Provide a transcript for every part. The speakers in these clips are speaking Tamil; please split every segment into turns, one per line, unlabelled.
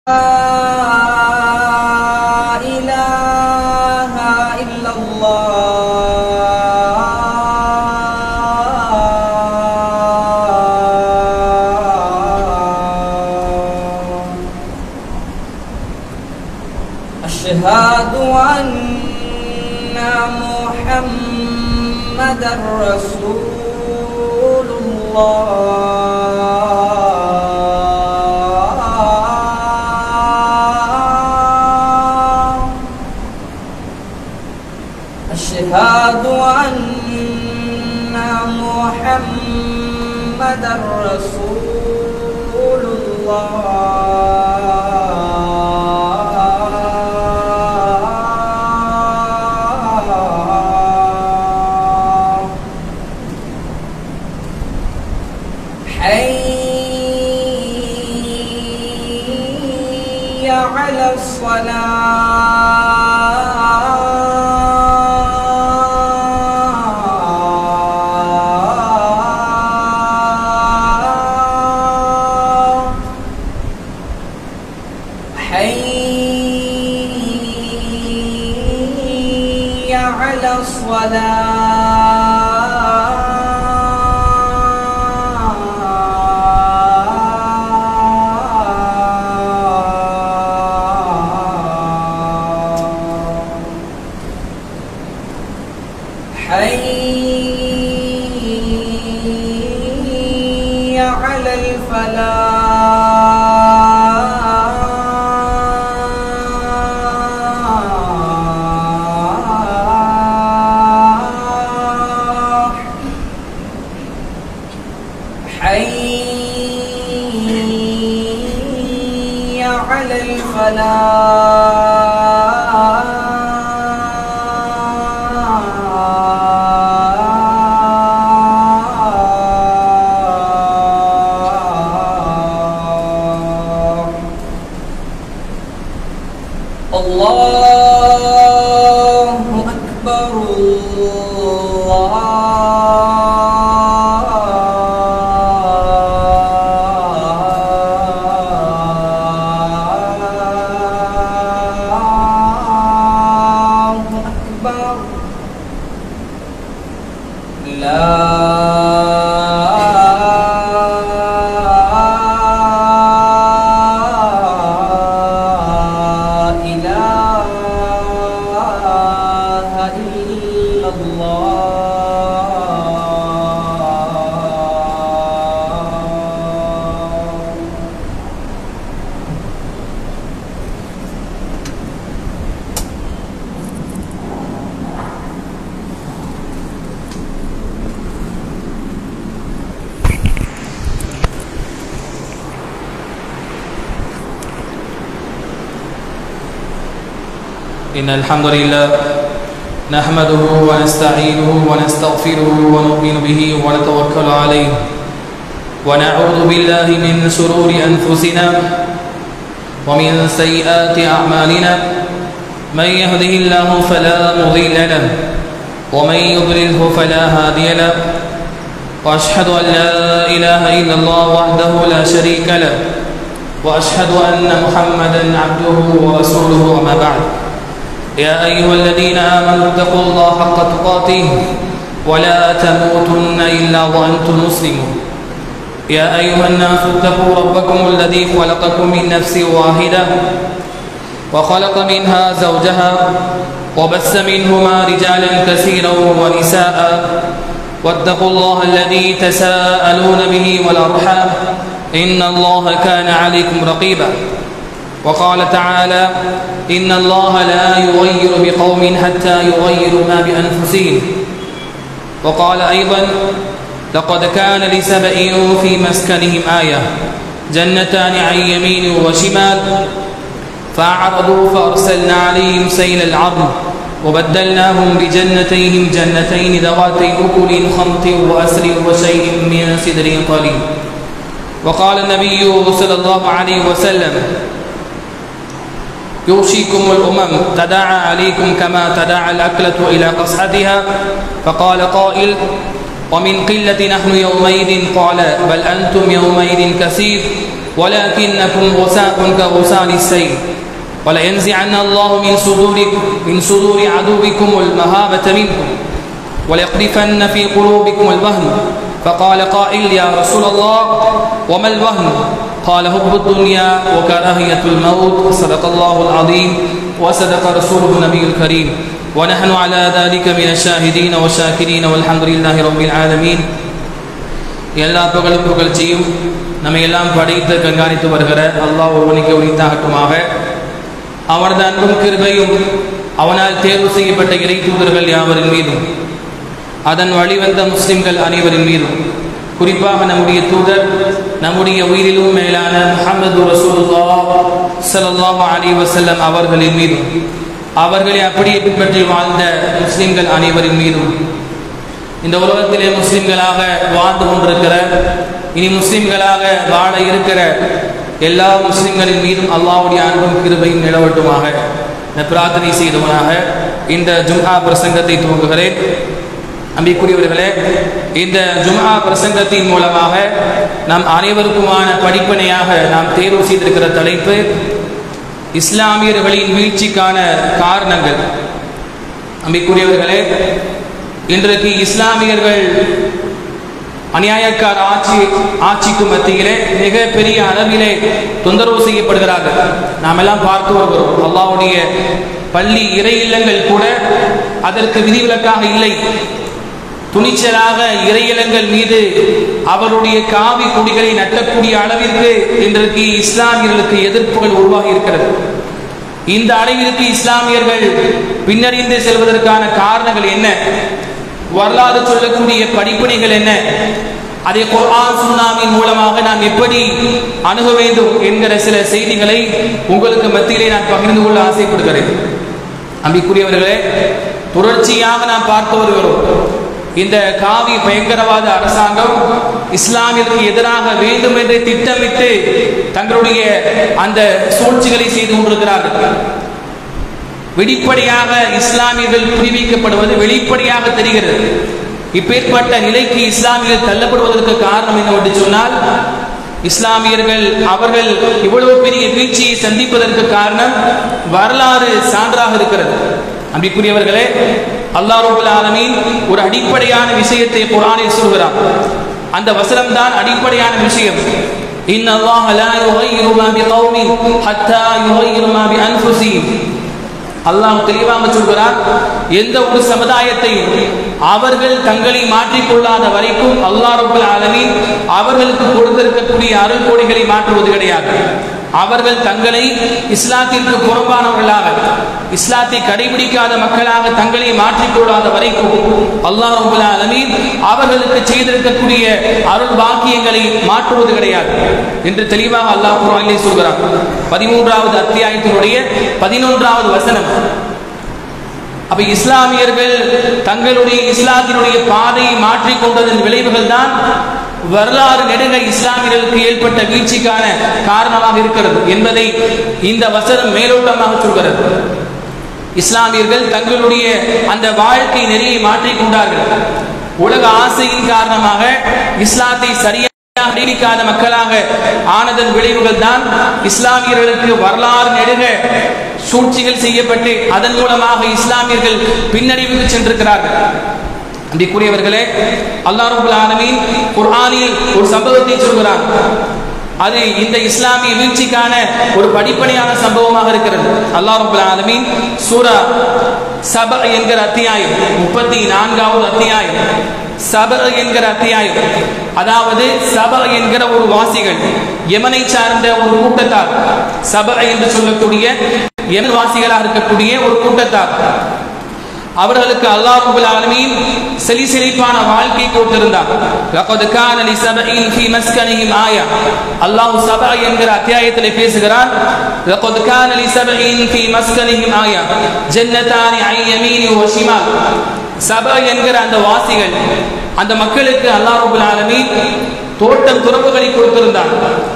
إله إلا الله أشهد أن محمد رسول الله أشهد أن محمد رسول الله حي على الصلاة حي على الصلاة حي على الفلاح حي على الفلاح الله أكبر الله أكبر لا إله إلا الله
إن الحمد لله نحمده ونستعينه ونستغفره ونؤمن به ونتوكل عليه ونعوذ بالله من شرور أنفسنا ومن سيئات أعمالنا من يهده الله فلا مضل له ومن يضلله فلا هادي له وأشهد أن لا إله إلا الله وحده لا شريك له وأشهد أن محمدا عبده ورسوله وما بعد يا أيها الذين آمنوا اتقوا الله حق تقاته ولا تموتن إلا وأنتم مسلمون يا أيها الناس اتقوا ربكم الذي خلقكم من نفس واحدة وخلق منها زوجها وبث منهما رجالا كثيرا ونساء واتقوا الله الذي تساءلون به والأرحام إن الله كان عليكم رقيبا وقال تعالى إن الله لا يغير بقوم حتى يغيروا ما بأنفسهم وقال أيضا لقد كان لسبأ في مسكنهم آية جنتان عن يمين وشمال فأعرضوا فأرسلنا عليهم سيل العرض وبدلناهم بجنتيهم جنتين ذواتي أكل خمط وأسر وشيء من سدر قليل وقال النبي صلى الله عليه وسلم يوشيكم الأمم تداعى عليكم كما تداعى الأكلة إلى قصعتها فقال قائل ومن قلة نحن يومئذ قال بل أنتم يومئذ كثير ولكنكم غثاء كغثاء السيل ولينزعن الله من صدوركم من صدور عدوكم المهابة منكم وليقذفن في قلوبكم الوهن فقال قائل يا رسول الله وما الوهن قال حب الدنيا وكراهية الموت صدق الله العظيم وصدق رسوله النبي الكريم ونحن على ذلك من الشاهدين والشاكرين والحمد لله رب العالمين எல்லா புகழும் புகழ்ச்சியும் நம்மை எல்லாம் படைத்து கண்காணித்து வருகிற அல்லாஹ் ஒருவனுக்கு உரித்தாகட்டுமாக அவனது அன்பும் கிருபையும் அவனால் தேர்வு செய்யப்பட்ட இறை தூதர்கள் யாவரின் மீதும் அதன் வழிவந்த முஸ்லிம்கள் அனைவரின் மீதும் குறிப்பாக நம்முடைய தூதர் நம்முடைய உயிரிலும் மேலான முஹம்மது ரசூலுல்லா ஸல்லல்லாஹு அலைஹி வஸல்லம் அவர்களின் மீதும் அவர்களை அப்படியே பின்பற்றி வாழ்ந்த முஸ்லிம்கள் அனைவரின் மீதும் இந்த உலகத்திலே முஸ்லிம்களாக வாழ்ந்து கொண்டிருக்கிற இனி முஸ்லிம்களாக வாழ இருக்கிற எல்லா முஸ்லிம்களின் மீதும் அல்லாஹ்வுடைய அன்பும் கிருபையும் நிலவட்டுமாக நான் பிரார்த்தனை செய்தவனாக இந்த ஜும்ஆ பிரசங்கத்தை துவங்குகிறேன் அம்பிக்குரியவர்களே இந்த ஜும்ஆ பிரசங்கத்தின் மூலமாக நாம் அனைவருக்குமான படிப்பனையாக நாம் தேர்வு செய்திருக்கிற தலைப்பு இஸ்லாமியர்களின் வீழ்ச்சிக்கான காரணங்கள் அம்பிக்குரியவர்களே இன்றைக்கு இஸ்லாமியர்கள் அநியாயக்கார ஆட்சி ஆட்சிக்கு மத்தியிலே மிகப்பெரிய அளவிலே தொந்தரவு செய்யப்படுகிறார்கள் நாம் எல்லாம் பார்த்து வருகிறோம் அல்லாவுடைய பள்ளி இறை இல்லங்கள் கூட அதற்கு விதிவிலக்காக இல்லை துணிச்சலாக இறையிலங்கள் மீது அவருடைய காவி கொடிகளை நட்டக்கூடிய அளவிற்கு இன்றைக்கு இஸ்லாமியர்களுக்கு எதிர்ப்புகள் உருவாகி இருக்கிறது இந்த அளவிற்கு இஸ்லாமியர்கள் பின்னறிந்து செல்வதற்கான காரணங்கள் என்ன வரலாறு சொல்லக்கூடிய படிப்பினைகள் என்ன அதை குர்ஆன் சுன்னாவின் மூலமாக நாம் எப்படி அணுக வேண்டும் என்கிற சில செய்திகளை உங்களுக்கு மத்தியிலே நான் பகிர்ந்து கொள்ள ஆசைப்படுகிறேன் அம்பிக்குரியவர்களே தொடர்ச்சியாக நாம் பார்த்து வருகிறோம் இந்த காவி பயங்கரவாத அரசாங்கம் இஸ்லாமியருக்கு எதிராக வேண்டும் என்று திட்டமிட்டு தங்களுடைய அந்த சூழ்ச்சிகளை செய்து கொண்டிருக்கிறார்கள் வெளிப்படையாக இஸ்லாமியர்கள் புரிவிக்கப்படுவது வெளிப்படையாக தெரிகிறது இப்பேற்பட்ட நிலைக்கு இஸ்லாமியர்கள் தள்ளப்படுவதற்கு காரணம் என்னவென்று சொன்னால் இஸ்லாமியர்கள் அவர்கள் இவ்வளவு பெரிய வீழ்ச்சியை சந்திப்பதற்கு காரணம் வரலாறு சான்றாக இருக்கிறது அம்பிக்குரியவர்களே அல்லாஹ் ஆலமீன் ஒரு அடிப்படையான விஷயத்தை குரானில் சொல்கிறான் அந்த வசனம் தான் அடிப்படையான விஷயம் إن الله لا يغير ما بقوم حتى يغير ما بأنفسهم அல்லாஹ் தெளிவாக சொல்கிறார் எந்த ஒரு சமுதாயத்தையும் அவர்கள் தங்களை மாற்றிக்கொள்ளாத வரைக்கும் அல்லாஹ் ரபுல் ஆலமீன் அவர்களுக்கு கொடுத்திருக்கக்கூடிய அருள் கோடிகளை மாற்றுவது கிடையாது அவர்கள் தங்களை இஸ்லாத்திற்கு புறம்பானவர்களாக இஸ்லாத்தை கடைபிடிக்காத மக்களாக தங்களை மாற்றிக்கொள்ளாத வரைக்கும் அல்லாஹ் ரபுல் ஆலமீன் அவர்களுக்கு செய்திருக்கக்கூடிய அருள் பாக்கியங்களை மாற்றுவது கிடையாது என்று தெளிவாக அல்லாஹ் குர்ஆனிலே சொல்கிறார் பதிமூன்றாவது அத்தியாயத்தினுடைய பதினொன்றாவது வசனம் அப்ப இஸ்லாமியர்கள் தங்களுடைய இஸ்லாத்தினுடைய பாதையை மாற்றிக்கொண்டதன் விளைவுகள் தான் வரலாறு நெடுங்க இஸ்லாமியர்களுக்கு ஏற்பட்ட வீழ்ச்சிக்கான காரணமாக இருக்கிறது என்பதை இந்த வசனம் மேலோட்டமாக சொல்கிறது இஸ்லாமியர்கள் தங்களுடைய அந்த வாழ்க்கை நெறியை மாற்றிக்கொண்டார்கள் உலக ஆசையின் காரணமாக இஸ்லாத்தை சரியாக அறிவிக்காத மக்களாக ஆனதன் விளைவுகள் தான் இஸ்லாமியர்களுக்கு வரலாறு நெடுக சூழ்ச்சிகள் செய்யப்பட்டு அதன் மூலமாக இஸ்லாமியர்கள் பின்னடைவுக்கு சென்றிருக்கிறார்கள் அன்றைக்குரியவர்களே அல்லாஹ் ரபுல் ஆலமீன் குர்ஆனில் ஒரு சம்பவத்தை சொல்கிறான் அது இந்த இஸ்லாமிய வீழ்ச்சிக்கான ஒரு படிப்பனையான சம்பவமாக இருக்கிறது அல்லாஹ் ரபுல் ஆலமீன் சூரா சப என்கிற அத்தியாயம் முப்பத்தி நான்காவது அத்தியாயம் சப என்கிற அத்தியாயம் அதாவது சப என்கிற ஒரு வாசிகள் யமனை சார்ந்த ஒரு கூட்டத்தார் சப என்று சொல்லக்கூடிய யமன் வாசிகளாக இருக்கக்கூடிய ஒரு கூட்டத்தார் அவர்களுக்கு அல்லாஹ் ரப்பல் ஆலமீன் செலி செழிப்பான வாழ்க்கை கொடுத்திருந்தார் லகத் கான லி சபஇன் ஃபீ மஸ்கனிஹிம் ஆயா அல்லாஹ் சபா என்கிற அத்தியாயத்திலே பேசுகிறார் லகத் கான லி சபஇன் ஃபீ மஸ்கனிஹிம் ஆயா ஜன்னதானி ஐ யமீனி வ ஷிமால் சபா என்கிற அந்த வாசிகள் அந்த மக்களுக்கு அல்லாஹ் ரப்பல் ஆலமீன் தோட்டம் துறவுகளை கொடுத்திருந்தான்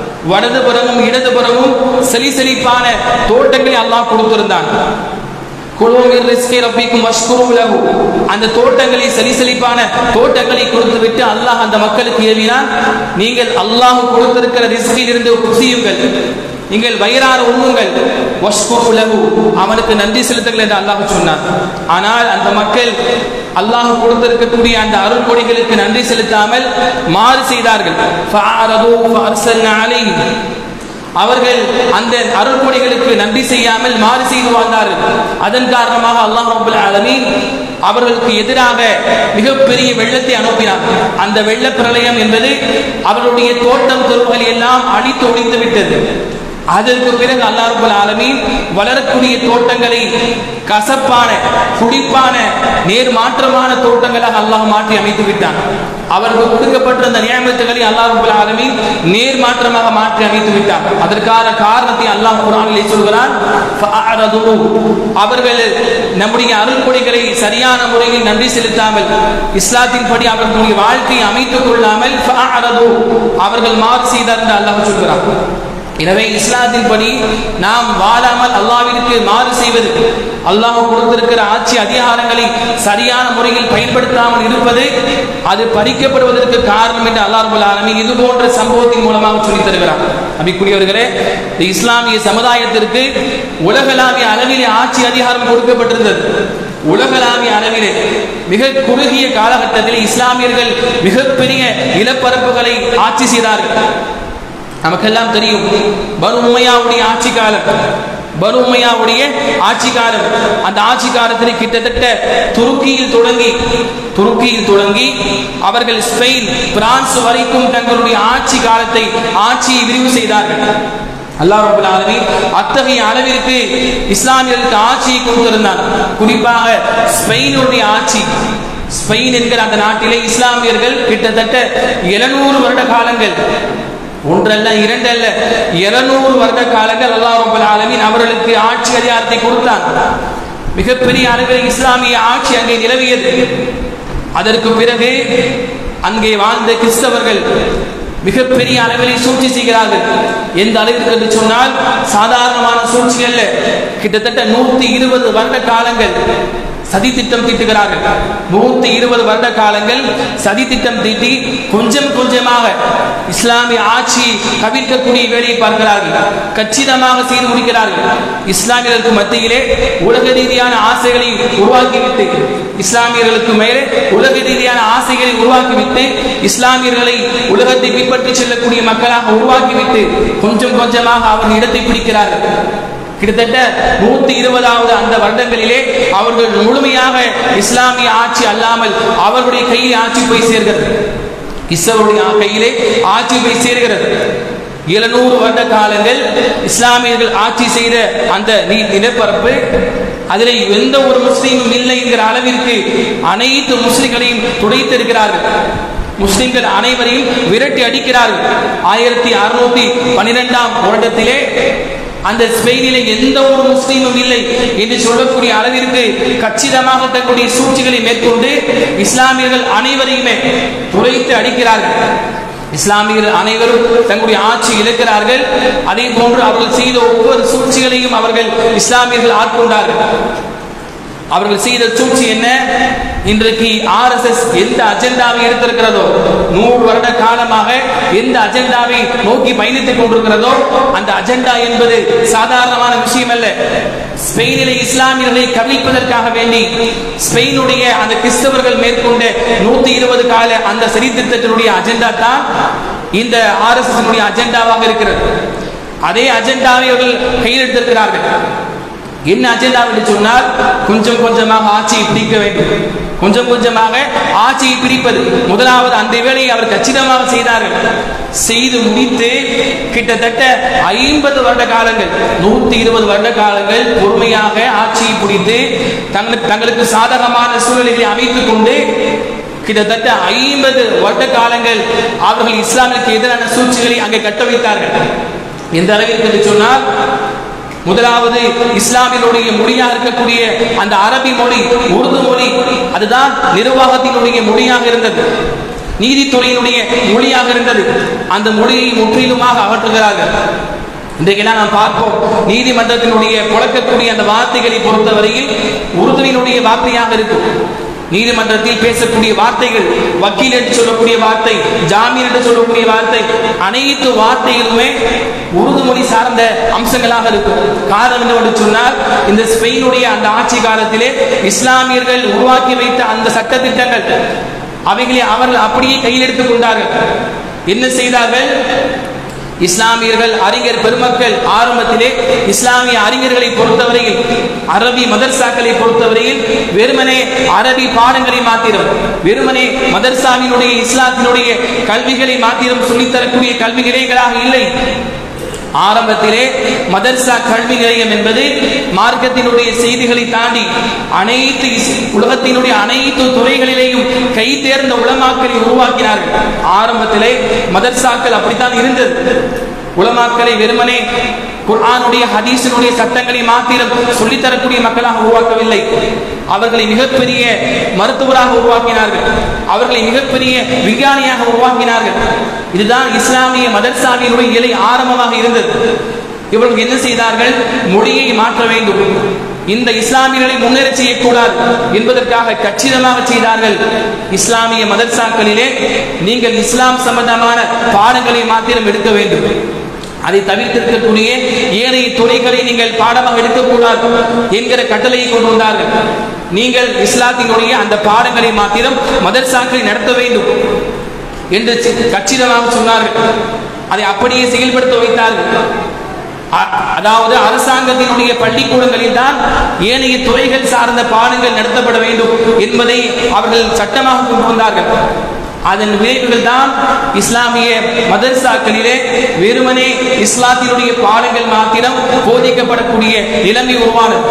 வலதுபுறமும் இடதுபுறமும் செலி செழிப்பான தோட்டங்களை அல்லாஹ் கொடுத்திருந்தான் குழுமின் ரிஸ்கி ரப்பிக்கும் வஷ்குரு லஹு அந்த தோட்டங்களை சலிசலிப்பான தோட்டங்களை கொடுத்து விட்டு அல்லாஹ் அந்த மக்களுக்கு ஏவினான் நீங்கள் அல்லாஹ் கொடுத்திருக்கிற ரிஸ்கில் இருந்து புசியுங்கள் நீங்கள் வயிறார உண்ணுங்கள் வஷ்குரு லஹு அவனுக்கு நன்றி செலுத்துங்கள் என்று அல்லாஹ் சொன்னான் ஆனால் அந்த மக்கள் அல்லாஹ் கொடுத்திருக்கக்கூடிய அந்த அருள் கொடிகளுக்கு நன்றி செலுத்தாமல் மாறு செய்தார்கள் ஃபஅரது ஃபஅர்சல்னா அலைஹிம் அவர்கள் அந்த அருள்கொடைகளுக்கு நன்றி செய்யாமல் மாறு செய்து வாழ்ந்தார்கள் அதன் காரணமாக அல்லாஹ் ரபுல் ஆலமீன் அவர்களுக்கு எதிராக மிகப்பெரிய வெள்ளத்தை அனுப்பினார் அந்த வெள்ள பிரளயம் என்பது அவர்களுடைய தோட்டம் தொருவுகள் எல்லாம் அழித்து ஒழித்து விட்டது அதற்கு பிறகு அல்லாஹ் ரபுல் ஆலமீன் வளரக்கூடிய தோட்டங்களை கசப்பான குடிப்பான நேர் மாற்றமான தோட்டங்களாக அல்லாஹ் மாற்றி அமைத்து விட்டான் அவருக்கு கொடுக்கப்பட்ட அந்த நியமத்துகளை அல்லாஹ் ரபுல் ஆலமீன் நேர் மாற்றமாக மாற்றி அமைத்து விட்டான் அதற்கான காரணத்தை அல்லாஹ் குரானிலே சொல்கிறான் ஃபஅரது. அவர்கள் நம்முடைய அருள்கொடைகளை சரியான முறையில் நன்றி செலுத்தாமல் இஸ்லாத்தின்படி அவர்களுடைய வாழ்க்கையை அமைத்துக் கொள்ளாமல் ஃபஅரது. அவர்கள் மாறு செய்தார் என்று அல்லாஹ் சொல்கிறான் எனவே இஸ்லாத்தின்படி நாம் வாழாமல் அல்லாவிற்கு மாறு செய்வது அல்லாஹ் கொடுத்திருக்கிற ஆட்சி அதிகாரங்களை சரியான முறையில் பயன்படுத்தாமல் இருப்பது அது பறிக்கப்படுவதற்கு காரணம் என்று அல்லாஹ் ரபுல் ஆலமீன் இது போன்ற சம்பவத்தின் மூலமாக சொல்லித் தருகிறார் அபிக்குரியவர்களே இந்த இஸ்லாமிய சமுதாயத்திற்கு உலகளாவிய அளவிலே ஆட்சி அதிகாரம் கொடுக்கப்பட்டிருந்தது உலகளாவிய அளவிலே மிக குறுகிய காலகட்டத்தில் இஸ்லாமியர்கள் மிகப்பெரிய நிலப்பரப்புகளை ஆட்சி செய்தார்கள் நமக்கெல்லாம் தெரியும் பனு உமையாவுடைய ஆட்சி காலம் பனு உமையாவுடைய ஆட்சி காலம் அந்த ஆட்சி காலத்தில் கிட்டத்தட்ட துருக்கியில் தொடங்கி துருக்கியில் தொடங்கி அவர்கள் ஸ்பெயின் பிரான்ஸ் வரைக்கும் தங்களுடைய ஆட்சி காலத்தை ஆட்சியை விரிவு செய்தார்கள் அல்லாஹ் ரபுல் ஆலமீன் அத்தகைய அளவிற்கு இஸ்லாமியர்களுக்கு ஆட்சியை கொடுத்திருந்தான் குறிப்பாக ஸ்பெயினுடைய ஆட்சி ஸ்பெயின் என்கிற அந்த நாட்டிலே இஸ்லாமியர்கள் கிட்டத்தட்ட எழுநூறு வருட காலங்கள் ஒன்றல்ல இரண்டல்ல இருநூறு வருட காலங்கள் அல்லாஹ் ரபுல் ஆலமீன் அவர்களுக்கு ஆட்சி அதிகாரத்தை கொடுத்தான் மிகப்பெரிய அளவில் இஸ்லாமிய ஆட்சி அங்கே நிலவியது அதற்கு பிறகு அங்கே வாழ்ந்த கிறிஸ்தவர்கள் மிகப்பெரிய அளவில் சூழ்ச்சி செய்கிறார்கள் எந்த அளவிற்கு என்று சொன்னால் சாதாரணமான சூழ்ச்சி அல்ல கிட்டத்தட்ட நூத்தி இருபது வருட காலங்கள் சதி திட்டம் தீட்டுகிறார்கள் நூத்தி இருபது வருட காலங்கள் சதி திட்டம் தீட்டி கொஞ்சம் கொஞ்சமாக இஸ்லாமிய ஆட்சி கவிழ்க்கக்கூடிய வேலையை பார்க்கிறார்கள் கச்சிதமாக செய்து முடிக்கிறார்கள் இஸ்லாமியர்களுக்கு மத்தியிலே உலக ரீதியான ஆசைகளை உருவாக்கிவிட்டு இஸ்லாமியர்களுக்கு மேலே உலக ரீதியான ஆசைகளை உருவாக்கிவிட்டு இஸ்லாமியர்களை உலகத்தை பின்பற்றி செல்லக்கூடிய மக்களாக உருவாக்கிவிட்டு கொஞ்சம் கொஞ்சமாக அவர் இடத்தை பிடிக்கிறார்கள் கிட்டத்தட்ட நூத்தி இருபதாவது அந்த வருடங்களிலே அவர்கள் முழுமையாக இஸ்லாமிய ஆட்சி அல்லாமல் அவர்களுடைய கையில் ஆட்சி போய் சேர்கிறது இஸ்ரவருடைய கையிலே ஆட்சி போய் சேர்கிறது எழுநூறு வருட காலங்கள் இஸ்லாமியர்கள் ஆட்சி செய்த அந்த நீ- நிலப்பரப்பு அதில் எந்த ஒரு முஸ்லீமும் இல்லை என்கிற அளவிற்கு அனைத்து முஸ்லிம்களையும் துடைத்திருக்கிறார்கள் முஸ்லிம்கள் அனைவரையும் விரட்டி அடிக்கிறார்கள் ஆயிரத்தி அறுநூத்தி பன்னிரெண்டாம் வருடத்திலே அந்த ஸ்பெயினிலே எந்த ஒரு முஸ்லீமும் இல்லை என்று சொல்லக்கூடிய அளவிற்கு கச்சிதமாக தங்களுடைய சூழ்ச்சிகளை மேற்கொண்டு இஸ்லாமியர்கள் அனைவரையுமே துளைத்து அடிக்கிறார்கள் இஸ்லாமியர்கள் அனைவரும் தங்களுடைய ஆட்சி இழக்கிறார்கள் அதே போன்று அவர்கள் செய்த ஒவ்வொரு சூழ்ச்சிகளையும் அவர்கள் இஸ்லாமியர்கள் ஆட்கொண்டார்கள் அவர்கள் செய்த சூழ்ச்சி என்ன இன்றைக்கு ஆர்எஸ்எஸ் எந்த அஜெண்டாவை எடுத்திருக்கிறதோ நூறு வருட காலமாக எந்த அஜெண்டாவை நோக்கி பயணித்துக் கொண்டிருக்கிறதோ அந்த அஜெண்டா என்பது சாதாரணமான விஷயம் அல்ல ஸ்பெயினிலே இஸ்லாமியர்களை கவிழ்ப்பதற்காக வேண்டி ஸ்பெயினுடைய அந்த கிறிஸ்தவர்கள் மேற்கொண்ட நூத்தி இருபது கால அந்த சரித்திட்டத்தினுடைய அஜெண்டா தான் இந்த ஆர்எஸ்எஸ் அஜெண்டாவாக இருக்கிறது அதே அஜெண்டாவை அவர்கள் கையில் எடுத்திருக்கிறார்கள் என்ன அஜெண்டா என்று சொன்னால் கொஞ்சம் கொஞ்சமாக ஆட்சியை பிடிக்க வேண்டும் கொஞ்சம் கொஞ்சமாக ஆட்சியை பிடிப்பது முதலாவது அந்த வேலையை அவர் கச்சிதமாக செய்தார்கள் செய்து முடித்து கிட்டத்தட்ட ஐம்பது வருட காலங்கள் நூத்தி இருபது வருட காலங்கள் பொறுமையாக ஆட்சியை பிடித்து தங்களுக்கு தங்களுக்கு சாதகமான சூழ்நிலைகளை அமைத்துக் கொண்டு கிட்டத்தட்ட ஐம்பது வருட காலங்கள் அவர்கள் இஸ்லாமிற்கு எதிரான சூழ்ச்சிகளை அங்கே கட்டமைத்தார்கள் எந்த அளவிற்கு என்று சொன்னால் முதலாவது இஸ்லாமியனுடைய மொழியாக இருக்கக்கூடிய அந்த அரபி மொழி உருது மொழி அதுதான் நிர்வாகத்தினுடைய மொழியாக இருந்தது நீதித்துறையினுடைய மொழியாக இருந்தது அந்த மொழியை முற்றிலுமாக அகற்றுகிறார்கள் இன்றைக்கெல்லாம் நாம் பார்ப்போம் நீதிமன்றத்தினுடைய புழக்கக்கூடிய அந்த வார்த்தைகளை பொறுத்தவரையில் உருதுவினுடைய வார்த்தையாக இருக்கும் நீதிமன்றத்தில் பேசக்கூடிய வார்த்தைகள் வக்கீல் என்று சொல்லக்கூடிய வார்த்தை ஜாமீன் என்று சொல்லக்கூடிய வார்த்தை அனைத்து வார்த்தைகளுமே உருது மொழி சார்ந்த அம்சங்களாக இருக்கும் காரணம் என்னவென்று சொன்னால் இந்த ஸ்பெயினுடைய அந்த ஆட்சி காலத்திலே இஸ்லாமியர்கள் உருவாக்கி வைத்த அந்த சட்டத்திட்டங்கள் அவைகளை அவர்கள் அப்படியே கையில் எடுத்துக் கொண்டார்கள் என்ன செய்தார்கள் இஸ்லாமியர்கள் அறிஞர் பெருமக்கள் ஆரம்பத்திலே இஸ்லாமிய அறிஞர்களை பொறுத்தவரையில் அரபி மதர்சாக்களை பொறுத்தவரையில் வெறுமனே அரபி பாடங்களை மாத்திரம் வெறுமனே மதர்சாவினுடைய இஸ்லாத்தினுடைய கல்விகளை மாத்திரம் சொல்லித்தரக்கூடிய கல்வி நிலையங்களாக இல்லை ஆரம்பத்திலே மதர்சா கல்வி நிலையம் என்பது மார்க்கத்தினுடைய செய்திகளை தாண்டி அனைத்து இஸ்- உலகத்தினுடைய அனைத்து துறைகளிலேயும் கை தேர்ந்த உலமாக்களை உருவாக்கினார்கள் ஆரம்பத்திலே மதர்சாக்கள் அப்படித்தான் இருந்தது உலமாக்களை வெறுமனே குர்ஆனுடைய ஹதீஸினுடைய சட்டங்களை மாத்திரம் சொல்லித்தரக்கூடிய மக்களாக உருவாக்கவில்லை அவர்களை மிகப்பெரிய மருத்துவராக உருவாக்கினார்கள் அவர்களை மிகப்பெரிய விஞ்ஞானியாக உருவாக்கினார்கள் இதுதான் இஸ்லாமிய மதர்சாவினுடைய இலை ஆரம்பமாக இருந்தது இவர்கள் என்ன செய்தார்கள் மொழியை மாற்ற வேண்டும் இந்த இஸ்லாமியர்களை முன்னேறச் செய்யக்கூடாது என்பதற்காக கச்சிதமாக செய்தார்கள் இஸ்லாமிய மதர்சாக்களிலே நீங்கள் இஸ்லாம் சம்பந்தமான பாடங்களை மாத்திரம் எடுக்க வேண்டும் அதை தவிர்த்திருக்கக்கூடிய ஏனைய துறைகளை நீங்கள் பாடமாக எடுக்கக்கூடாது என்கிற கட்டளையை கொண்டு வந்தார்கள் நீங்கள் இஸ்லாத்தினுடைய அந்த பாடங்களை மாத்திரம் மதர்சாக்களை நடத்த வேண்டும் என்று சி- கச்சிதமாக சொன்னார்கள் அதை அப்படியே செயல்படுத்த வைத்தார்கள் அ- அதாவது அரசாங்கத்தினுடைய பள்ளிக்கூடங்களில் தான் ஏனைய துறைகள் சார்ந்த பாடங்கள் நடத்தப்பட வேண்டும் என்பதை அவர்கள் சட்டமாக கொண்டு வந்தார்கள் அதன் விளைவுகள் தான் இஸ்லாமிய மதரசாக்களிலே வெறுமனே இஸ்லாத்தினுடைய பாடங்கள் மாத்திரம் போதிக்கப்படக்கூடிய நிலைமை உருவானது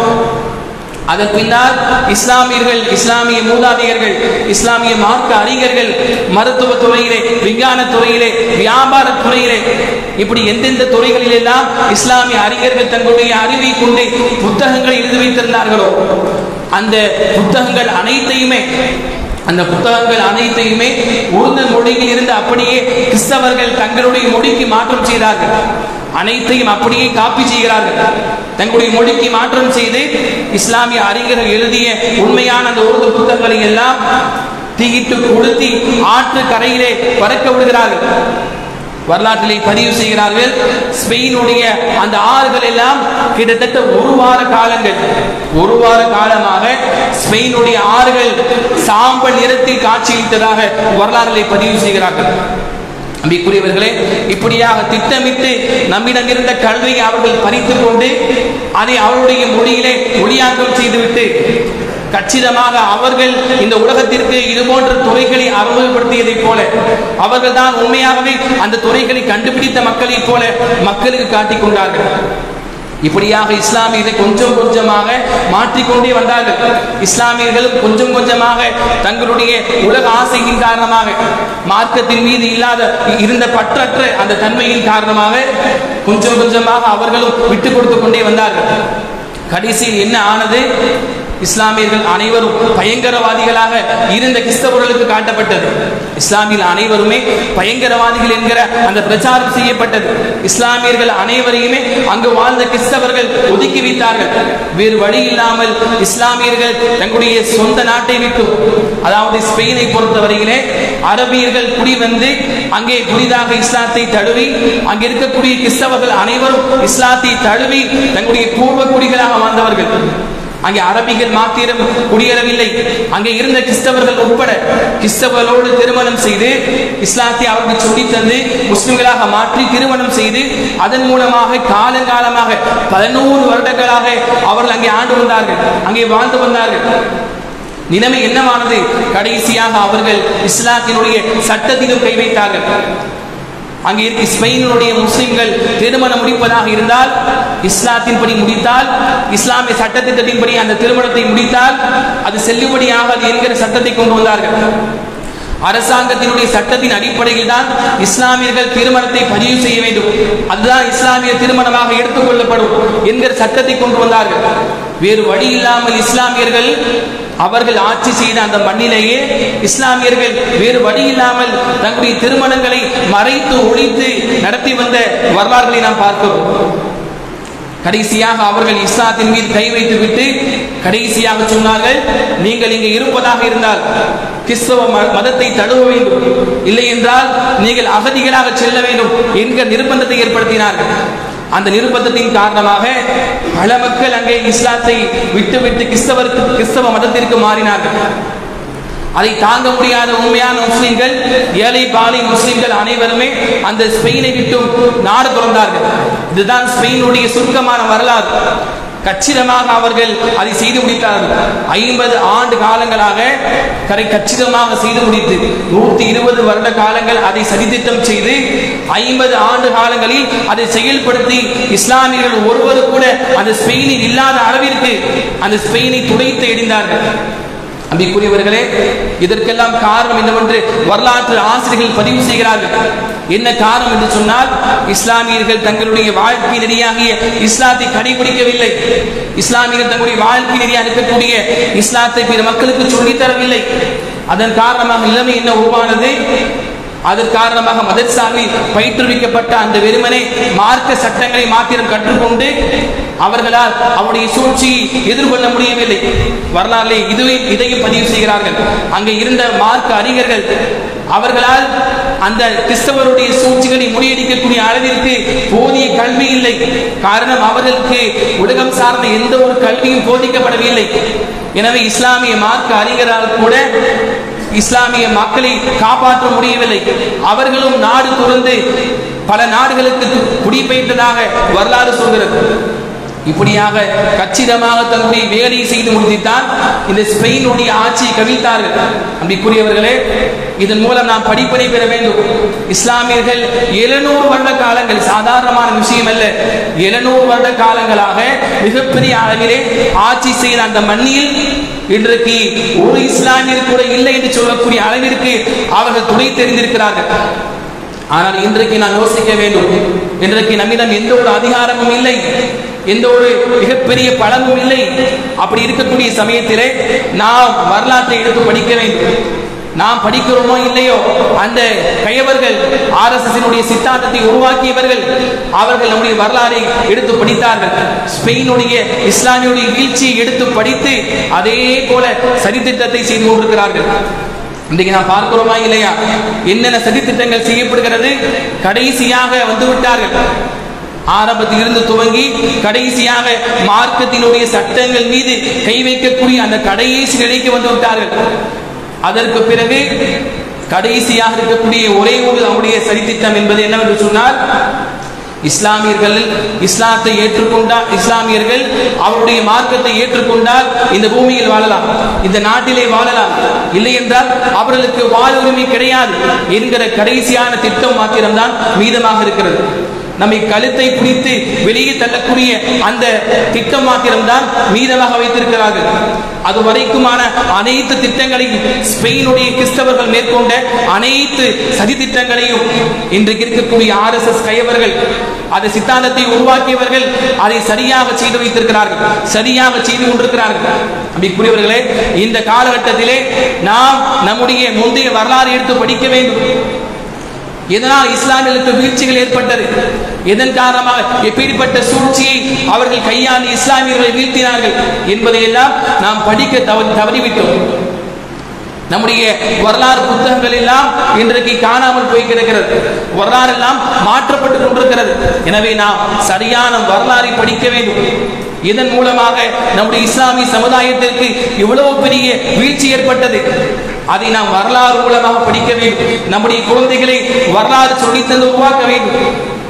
அதன் பின்னால் இஸ்லாமியர்கள் இஸ்லாமிய மூதாதையர்கள் இஸ்லாமிய மார்க்க அறிஞர்கள் மருத்துவ துறையிலே விஞ்ஞான துறையிலே வியாபார துறையிலே இப்படி எந்தெந்த துறைகளில் எல்லாம் இஸ்லாமிய அறிஞர்கள் தங்களுடைய அறிவை கொண்டு புத்தகங்களை எழுதி வைத்திருந்தார்களோ அந்த புத்தகங்கள் அனைத்தையுமே அந்த புத்தகங்கள் அனைத்தையுமே உருது மொழியில் இருந்து அப்படியே கிறிஸ்தவர்கள் தங்களுடைய மொழிக்கு மாற்றம் செய்தார்கள் அனைத்தையும் அப்படியே காப்பி செய்கிறார்கள் தங்களுடைய மொழிக்கு மாற்றம் செய்து இஸ்லாமிய அறிஞர்கள் எழுதிய உண்மையான அந்த உருது புத்தகங்களை எல்லாம் தீயிட்டு கொளுத்தி ஆற்று கரையிலே பறக்க விடுகிறார்கள் வரலாற்றிலே பதிவு செய்கிறார்கள் ஸ்பெயினுடைய அந்த ஆறுகள் எல்லாம் கிட்டத்தட்ட ஒரு வார காலங்கள் ஒரு வார காலமாக ஸ்பெயினுடைய ஆறுகள் சாம்பல் நிறத்தில் காட்சியளித்ததாக வரலாறுகளை பதிவு செய்கிறார்கள் அம்பிக்குரியவர்களே இப்படியாக திட்டமிட்டு நம்மிடம் இருந்த கல்வியை அவர்கள் பறித்துக் கொண்டு அதை அவருடைய மொழியிலே மொழியாக்கம் செய்துவிட்டு கச்சிதமாக அவர்கள் இந்த உலகத்திற்கு இது போன்ற துறைகளை அறிமுகப்படுத்தியதைப் போல அவர்கள் தான் உண்மையாகவே அந்த துறைகளை கண்டுபிடித்த மக்களைப் போல மக்களுக்கு காட்டிக் கொண்டார்கள் இப்படியாக இஸ்லாமியர்களை கொஞ்சம் கொஞ்சமாக மாற்றிக்கொண்டே வந்தார்கள் இஸ்லாமியர்களும் கொஞ்சம் கொஞ்சமாக தங்களுடைய உலக ஆசையின் காரணமாக மார்க்கத்தின் மீது இல்லாத இருந்த பற்றற்ற அந்த தன்மையின் காரணமாக கொஞ்சம் கொஞ்சமாக அவர்களும் விட்டு கொடுத்து கொண்டே வந்தார்கள் கடைசியில் என்ன ஆனது இஸ்லாமியர்கள் அனைவரும் பயங்கரவாதிகளாக இருந்த கிறிஸ்தவர்களுக்கு காட்டப்பட்டது இஸ்லாமியில் அனைவருமே பயங்கரவாதிகள் என்கிற அந்த பிரச்சாரம் செய்யப்பட்டது இஸ்லாமியர்கள் அனைவரையுமே அங்கு வாழ்ந்த கிறிஸ்தவர்கள் ஒதுக்கி வைத்தார்கள் வேறு வழி இல்லாமல் இஸ்லாமியர்கள் தங்களுடைய சொந்த நாட்டை விட்டு அதாவது ஸ்பெயினை பொறுத்தவரையிலே அரபியர்கள் குடி வந்து அங்கே புதிதாக இஸ்லாத்தை தழுவி அங்கே இருக்கக்கூடிய கிறிஸ்தவர்கள் அனைவரும் இஸ்லாத்தை தழுவி தங்களுடைய பூர்வ குடிகளாக வாழ்ந்தவர்கள் அங்கே அரபிகள் மாத்திரம் குடியேறவில்லை அங்கே இருந்த கிறிஸ்தவர்கள் உட்பட கிறிஸ்தவர்களோடு திருமணம் செய்து இஸ்லாத்தை அவர்களுக்கு சொல்லித் தந்து முஸ்லிம்களாக மாற்றி திருமணம் செய்து அதன் மூலமாக காலங்காலமாக பதினோரு வருடங்களாக அவர்கள் அங்கே ஆண்டு வந்தார்கள் அங்கே வாழ்ந்து வந்தார்கள் நிலைமை என்னவானது கடைசியாக அவர்கள் இஸ்லாத்தினுடைய சட்டத்திலும் கை வைத்தார்கள் அங்கே இருக்க ஸ்பெயினுடைய முஸ்லிம்கள் திருமணம் முடிப்பதாக இருந்தால் இஸ்லாத்தின்படி முடித்தால் இஸ்லாமிய சட்டத்திட்டத்தின்படி அந்த திருமணத்தை முடித்தால் அது செல்லுபடியாகாது என்கிற சட்டத்தை கொண்டு வந்தார்கள் அரசாங்கத்தினுடைய சட்டத்தின் அடிப்படையில் தான் இஸ்லாமியர்கள் திருமணத்தை பதிவு செய்ய வேண்டும் அதுதான் இஸ்லாமிய திருமணமாக எடுத்துக்கொள்ளப்படும் என்கிற சட்டத்தை கொண்டு வந்தார்கள் வேறு வழி இல்லாமல் இஸ்லாமியர்கள் அவர்கள் ஆட்சி செய்த அந்த மண்ணிலேயே இஸ்லாமியர்கள் வேறு வழி இல்லாமல் தங்களுடைய திருமணங்களை மறைத்து ஒழித்து நடத்தி வந்த வரலாறுகளை நாம் பார்க்கிறோம் கடைசியாக அவர்கள் இஸ்லாத்தின் மீது கை வைத்து விட்டு கடைசியாக சொன்னார்கள் நீங்கள் இங்கு இருப்பதாக இருந்தால் கிறிஸ்தவ ம- மதத்தை தழுவ வேண்டும் இல்லை என்றால் நீங்கள் அகதிகளாக செல்ல வேண்டும் என்கிற நிர்பந்தத்தை ஏற்படுத்தினார்கள் அந்த நிர்பந்தத்தின் காரணமாக பல மக்கள் அங்கே இஸ்லாத்தை விட்டுவிட்டு கிறிஸ்தவருக்கு கிறிஸ்தவ மதத்திற்கு மாறினார்கள் அதை தாங்க முடியாத உண்மையான முஸ்லிம்கள் ஏழை பாலை முஸ்லிம்கள் அனைவருமே அந்த ஸ்பெயினை விட்டும் நாடு துறந்தார்கள் இதுதான் ஸ்பெயினுடைய சுருக்கமான வரலாறு கச்சிதமாக அவர்கள் அதை செய்து முடித்தார்கள் ஐம்பது ஆண்டு காலங்களாக கரை கச்சிதமாக செய்து முடித்து நூத்தி இருபது வருட காலங்கள் அதை சதித்திட்டம் செய்து ஐம்பது ஆண்டு காலங்களில் அதை செயல்படுத்தி இஸ்லாமியர்கள் ஒருவர் கூட அந்த ஸ்பெயினில் இல்லாத அளவிற்கு அந்த ஸ்பெயினை துடைத்து எறிந்தார்கள் அன்பிற்குரியவர்களே இதற்கெல்லாம் காரணம் என்னவென்று வரலாற்று ஆசிரியர்கள் பதிவு செய்கிறார்கள் என்ன காரணம் என்று சொன்னால் இஸ்லாமியர்கள் தங்களுடைய வாழ்க்கை நெறியாகிய இஸ்லாத்தை கடைபிடிக்கவில்லை இஸ்லாமியர்கள் தங்களுடைய வாழ்க்கை நெறியாக இருக்கக்கூடிய இஸ்லாத்தை பிற மக்களுக்கு சொல்லித் தரவில்லை அதன் காரணமாக நிலைமை என்ன உருவானது அதன் காரணமாக மதர்சாவில் பயிற்றுவிக்கப்பட்ட அந்த வெறுமனே மார்க்க சட்டங்களை மாத்திரம் கற்றுக்கொண்டு அவர்களால் அவருடைய சூழ்ச்சியை எதிர்கொள்ள முடியவில்லை வரலாறு இதுவே இதையும் பதிவு செய்கிறார்கள் அங்கே இருந்த மார்க்க அறிஞர்கள் அவர்களால் அந்த கிறிஸ்தவருடைய சூழ்ச்சிகளை முறியடிக்கக்கூடிய அளவிற்கு போதிய கல்வி இல்லை காரணம் அவர்களுக்கு உலகம் சார்ந்த எந்த ஒரு கல்வியும் போதிக்கப்படவில்லை எனவே இஸ்லாமிய மார்க்க அறிஞரால் கூட இஸ்லாமிய மக்களை காப்பாற்ற முடியவில்லை அவர்களும் நாடு துறந்து பல நாடுகளுக்கு குடிபெயர்ந்ததாக வரலாறு சொல்கிறது இப்படியாக கச்சிதமாக தன்னுடைய வேலையை செய்து முடித்துத்தான் இந்த ஸ்பெயினுடைய ஆட்சியை கவிழ்த்தார்கள் அன்பிற்குரியவர்களே இதன் மூலம் நாம் படிப்பினை பெற வேண்டும் இஸ்லாமியர்கள் எழுநூறு வருட காலங்கள் சாதாரணமான விஷயம் அல்ல எழுநூறு வருட காலங்களாக மிகப்பெரிய அளவிலே ஆட்சி செய்த அந்த மண்ணில் இன்றைக்கு ஒரு இஸ்லாமியர் கூட இல்லை என்று சொல்லக்கூடிய அளவிற்கு அவர்கள் துணை தெரிந்திருக்கிறார்கள் ஆனால் இன்றைக்கு நான் யோசிக்க வேண்டும் இன்றைக்கு நம்மிடம் எந்த ஒரு அதிகாரமும் இல்லை எந்த ஒரு மிகப்பெரிய பலமும் இல்லை அப்படி இருக்கக்கூடிய சமயத்திலே நாம் வரலாற்றை எடுத்து படிக்க வேண்டும் நாம் படிக்கிறோமோ இல்லையோ அந்த கயவர்கள் ஆர்எஸ்எஸ்னுடைய சித்தாந்தத்தை உருவாக்கியவர்கள் அவர்கள் நம்முடைய வரலாறை எடுத்து படித்தார்கள் ஸ்பெயினுடைய இஸ்லாமியுடைய வீழ்ச்சியை எடுத்து படித்து அதே போல சதித்திட்டத்தை செய்து கொண்டிருக்கிறார்கள் இன்றைக்கு நாம் பார்க்கிறோமா இல்லையா என்னென்ன சதித்திட்டங்கள் செய்யப்படுகிறது கடைசியாக வந்து விட்டார்கள் ஆரம்பத்தில் இருந்து துவங்கி கடைசியாக மார்க்கத்தினுடைய சட்டங்கள் மீது கை வைக்கக்கூடிய அந்த கடைசி நிலைக்கு வந்து விட்டார்கள் அதற்கு பிறகு கடைசியாக இருக்கக்கூடிய ஒரே ஒரு அவருடைய சரித்திட்டம் என்பது என்னவென்று சொன்னால் இஸ்லாமியர்கள் இஸ்லாத்தை ஏற்றுக்கொண்டால் இஸ்லாமியர்கள் அவருடைய மார்க்கத்தை ஏற்றுக்கொண்டால் இந்த பூமியில் வாழலாம் இந்த நாட்டிலே வாழலாம் இல்லை என்றால் அவர்களுக்கு வாழ் உரிமை கிடையாது என்கிற கடைசியான திட்டம் மாத்திரம்தான் மீதமாக இருக்கிறது நம்மை கழுத்தை பிடித்து வெளியே தள்ளக்கூடிய அந்த திட்டம் மாத்திரம்தான் மீதமாக வைத்திருக்கிறார்கள் அது வரைக்குமான அனைத்து திட்டங்களையும் ஸ்பெயினுடைய கிறிஸ்தவர்கள் மேற்கொண்ட அனைத்து சதி திட்டங்களையும் இன்றைக்கு இருக்கக்கூடிய ஆர் எஸ் எஸ் கையவர்கள் அந்த சித்தாந்தத்தை உருவாக்கியவர்கள் அதை சரியாக செய்து வைத்திருக்கிறார்கள் சரியாக செய்து கொண்டிருக்கிறார்கள் அன்பிற்குரியவர்களே இந்த காலகட்டத்திலே நாம் நம்முடைய முந்தைய வரலாறு எடுத்து படிக்க வேண்டும் எதனால் இஸ்லாமியர்களுக்கு வீழ்ச்சிகள் ஏற்பட்டது எதன் காரணமாக எப்படிப்பட்ட சூழ்ச்சியை அவர்கள் கையாண்டு இஸ்லாமியர்களை வீழ்த்தினார்கள் என்பதையெல்லாம் நாம் படிக்க தவறி தவறிவிட்டோம் நம்முடைய வரலாறு புத்தகங்கள் எல்லாம் இன்றைக்கு காணாமல் போய் கிடக்கிறது வரலாறு எல்லாம் மாற்றப்பட்டு கொண்டிருக்கிறது எனவே நாம் சரியான வரலாறை படிக்க வேண்டும் இதன் மூலமாக நம்முடைய இஸ்லாமிய சமுதாயத்திற்கு இவ்வளவு பெரிய வீழ்ச்சி ஏற்பட்டது அதை நாம் வரலாறு மூலமாக படிக்க வேண்டும் நம்முடைய குழந்தைகளை வரலாறு சொல்லித்தந்து உருவாக்க வேண்டும்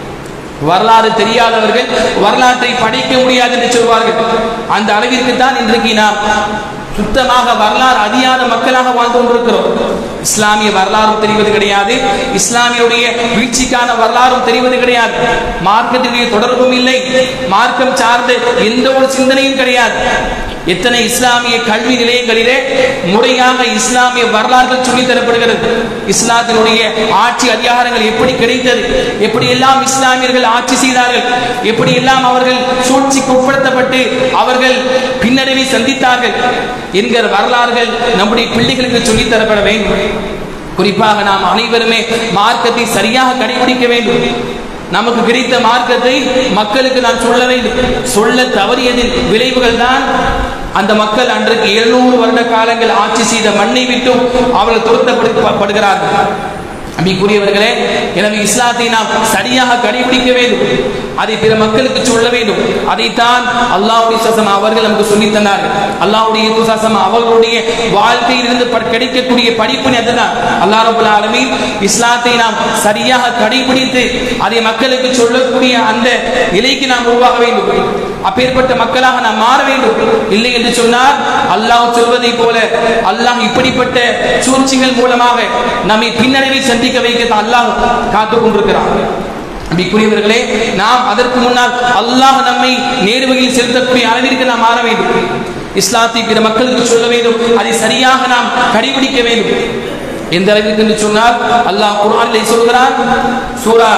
வரலாறு தெரியாதவர்கள் வரலாற்றை படிக்க முடியாது என்று சொல்வார்கள் அந்த அளவிற்கு தான் இன்றைக்கு நாம் சுத்தமாக வரலாறு அறியாத மக்களாக வாழ்ந்து கொண்டிருக்கிறோம் இஸ்லாமிய வரலாறும் தெரிவது கிடையாது இஸ்லாமியுடைய வீழ்ச்சிக்கான வரலாறும் தெரிவது கிடையாது மார்க்கத்தினுடைய தொடர்பும் இல்லை மார்க்கம் சார்ந்த எந்த ஒரு சிந்தனையும் கிடையாது எத்தனை இஸ்லாமிய கல்வி நிலையங்களிலே முறையாக இஸ்லாமிய வரலாறுகள் சொல்லித் தரப்படுகிறது இஸ்லாத்தினுடைய ஆட்சி அதிகாரங்கள் எப்படி கிடைத்தது எப்படி எல்லாம் இஸ்லாமியர்கள் ஆட்சி செய்தார்கள் எப்படி எல்லாம் அவர்கள் சூழ்ச்சிக்கு உட்படுத்தப்பட்டு அவர்கள் பின்னடைவை சந்தித்தார்கள் என்கிற வரலாறுகள் நம்முடைய பிள்ளைகளுக்கு சொல்லித் தரப்பட வேண்டும் குறிப்பாக நாம் அனைவருமே மார்க்கத்தை சரியாக கடைபிடிக்க வேண்டும் நமக்கு கிடைத்த மார்க்கத்தை மக்களுக்கு நாம் சொல்ல வேண்டும் சொல்ல தவறியதின் விளைவுகள் தான் அந்த மக்கள் அன்றைக்கு எழுநூறு வருட காலங்கள் ஆட்சி செய்த மண்ணை விட்டும் அவர்கள் துரத்தப்படுகிறார்கள் அன்பிற்குரியவர்களே எனவே இஸ்லாத்தை நாம் சரியாக கடைபிடிக்க வேண்டும் அதை பிற மக்களுக்கு சொல்ல வேண்டும் அதைத்தான் அல்லாஹ்வுடைய சசம் அவர்கள் நமக்கு சொல்லித் தந்தார்கள் அல்லாஹ்வுடைய சசம் அவர்களுடைய வாழ்க்கையில் இருந்து கிடைக்கக்கூடிய படிப்பினை அதுதான் அல்லாஹ் ரபுல் ஆலமீன் இஸ்லாத்தை நாம் சரியாக கடைபிடித்து அதை மக்களுக்கு சொல்லக்கூடிய அந்த நிலைக்கு நாம் உருவாக வேண்டும் அப்பேற்பட்ட மக்களாக நாம் மாற வேண்டும் இல்லை என்று சொன்னால் அல்லாஹ் சொல்வதை போல அல்லாஹ் இப்படிப்பட்ட சூழ்ச்சிகள் மூலமாக நம்மை பின்னடைவில் சந்திக்க வைக்க அல்லாஹ் காத்துக் கொண்டிருக்கிறான் அன்பிற்குரியவர்களே நாம் அதற்கு முன்னால் அல்லாஹ் நம்மை நேர்வகையில் செலுத்தக்கூடிய அளவிற்கு நாம் மாற வேண்டும் இஸ்லாத்தை பிற மக்களுக்கு சொல்ல வேண்டும் அதை சரியாக நாம் கடைபிடிக்க வேண்டும் எந்த அளவிற்கு என்று சொன்னால் அல்லாஹ் குர்ஆனிலே சொல்கிறான் சூரா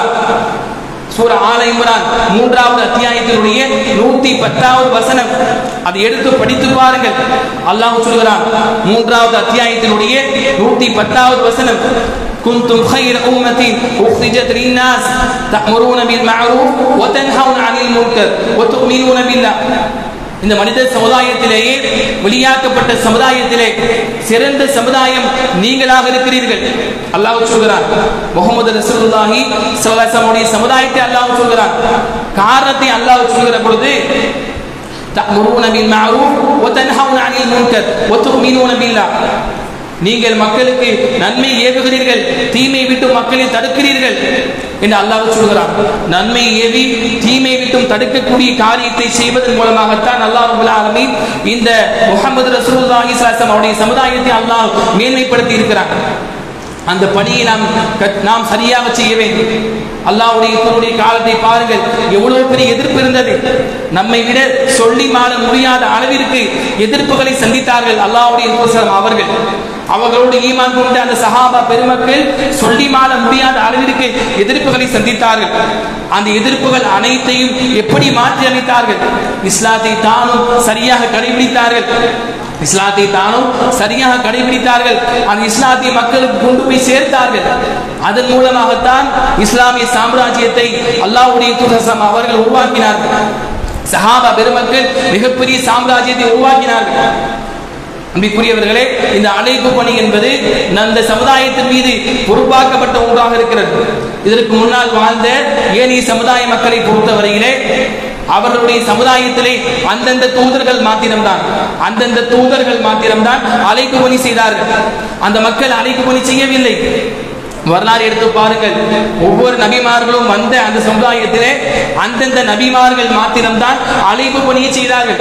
சூரா ஆல இம்ரான் மூன்றாவது அத்தியாயத்தினுடைய நூத்தி பத்தாவது வசனம் அதை எடுத்து படித்து பாருங்கள் அல்லாஹ் சொல்கிறான் மூன்றாவது அத்தியாயத்தினுடைய நூத்தி பத்தாவது வசனம் كنتم خير أمة أخرجت للناس تأمرون بالمعروف وتنهون عن المنكر وتؤمنون بالله இந்த மனித சமுதாயத்திலேயே வெளியாக்கப்பட்ட சமுதாயத்திலே சிறந்த சமுதாயம் நீங்களாக இருக்கிறீர்கள் அல்லாஹ் சொல்கிறார் முகமது ரசூலுல்லாஹி ஸல்லல்லாஹு சமுதாயத்தை அல்லாஹ் சொல்கிறார் காரணத்தை அல்லாஹ் சொல்கிற பொழுது تأمرون بالمعروف وتنهون عن المنكر وتؤمنون بالله நீங்கள் மக்களுக்கு நன்மை ஏவுகிறீர்கள் தீமை விட்டு மக்களை தடுக்கிறீர்கள் என்று அல்லாஹ் சொல்கிறார் நன்மை ஏவி தீமை விட்டும் தடுக்கக்கூடிய காரியத்தை செய்வதன் மூலமாகத்தான் அல்லாஹ் ரபுல் ஆலமீன் இந்த முகமது ரசூலுல்லாஹி ஸல்லல்லாஹு அவருடைய சமுதாயத்தை அல்லாஹ் மேன்மைப்படுத்தி இருக்கிறார் அந்த பணியை நாம் நாம் சரியாக செய்ய வேண்டும் அல்லாவுடைய தன்னுடைய காலத்தை பாருங்கள் எவ்வளவு பெரிய எதிர்ப்பு இருந்தது நம்மை விட சொல்லி மாற முடியாத அளவிற்கு எதிர்ப்புகளை சந்தித்தார்கள் அல்லாவுடைய அவர்கள் அவர்களோடு ஈமான் கொண்ட அந்த சஹாபா பெருமக்கள் சொல்லி மாற முடியாத அளவிற்கு எதிர்ப்புகளை சந்தித்தார்கள் அந்த எதிர்ப்புகள் அனைத்தையும் எப்படி மாற்றி அமைத்தார்கள் இஸ்லாத்தை தானும் சரியாக கடைபிடித்தார்கள் இஸ்லாத்தை தானும் சரியாக கடைபிடித்தார்கள் அந்த இஸ்லாத்திய மக்களுக்கு கொண்டு போய் சேர்த்தார்கள் அதன் மூலமாகத்தான் இஸ்லாமிய சாம்ராஜ்யத்தை அல்லாவுடைய தூதசம் அவர்கள் உருவாக்கினார்கள் சஹாபா பெருமக்கள் மிகப்பெரிய சாம்ராஜ்யத்தை உருவாக்கினார்கள் அன்பிற்குரியவர்களே இந்த அழைப்பு பணி என்பது அந்த சமுதாயத்தின் மீது பொறுப்பாக்கப்பட்ட ஒன்றாக இருக்கிறது இதற்கு முன்னால் வாழ்ந்த ஏனைய சமுதாய மக்களை பொறுத்தவரையிலே அவர்களுடைய சமுதாயத்திலே அந்தந்த தூதர்கள் மாத்திரம்தான் அந்தந்த தூதர்கள் மாத்திரம்தான் அழைப்பு பணி செய்தார்கள் அந்த மக்கள் அழைப்பு பணி செய்யவில்லை வரலாறு எடுத்து பாருங்கள் ஒவ்வொரு நபிமார்களும் வந்த அந்த சமுதாயத்திலே அந்தந்த நபிமார்கள் மாத்திரம்தான் அழைப்பு பணியை செய்தார்கள்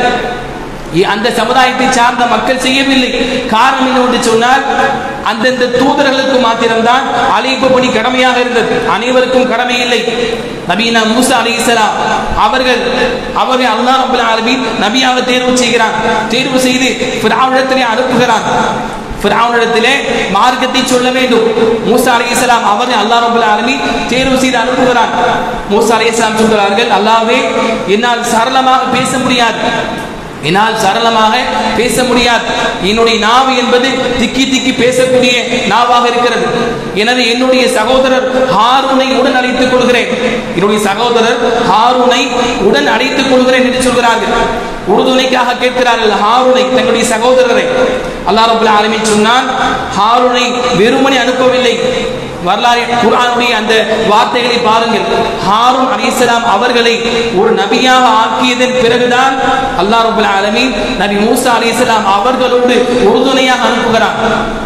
அந்த சமுதாயத்தை சார்ந்த மக்கள் செய்யவில்லை காரணம் என்ன என்று சொன்னால் அந்தந்த தூதர்களுக்கு மாத்திரம்தான் அழைப்பு பணி கடமையாக இருந்தது அனைவருக்கும் கடமை இல்லை நபீனா மூசா அலி இஸ்லாம் அவர்கள் அவர்கள் அல்லா ரபுல் ஆலமீன் நபியாக தேர்வு செய்கிறான் தேர்வு செய்து பிராவிடத்திலே அனுப்புகிறான் பிராவனிடத்திலே மார்க்கத்தை சொல்ல வேண்டும் மூசா அலி இஸ்லாம் அவரை அல்லா ரபுல் ஆலமி தேர்வு செய்து அனுப்புகிறான் மூசா அலி இஸ்லாம் சொல்கிறார்கள் அல்லாவே என்னால் சரளமாக பேச முடியாது என்னால் சரளமாக பேச முடியாது என்னுடைய நாவு என்பது திக்கி திக்கி பேசக்கூடிய நாவாக இருக்கிறது எனவே என்னுடைய சகோதரர் ஹாரூனை உடன் அழைத்துக் கொள்கிறேன் என்னுடைய சகோதரர் ஹாரூனை உடன் அழைத்துக் கொள்கிறேன் என்று சொல்கிறார்கள் உறுதுணைக்காக கேட்கிறார்கள் ஹாரூனை தங்களுடைய சகோதரரை அல்லா ரபுல் ஆலமின் சொன்னான் ஹாரூனை வெறுமனை அனுப்பவில்லை வரலாறு குரானுடைய அந்த வார்த்தைகளை பாருங்கள் ஹாரூன் அலிசலாம் அவர்களை ஒரு நபியாக ஆக்கியதன் பிறகுதான் அல்லாஹ் ரபுல் ஆலமீன் நபி மூசா அலிசலாம் அவர்களோடு உறுதுணையாக அனுப்புகிறார்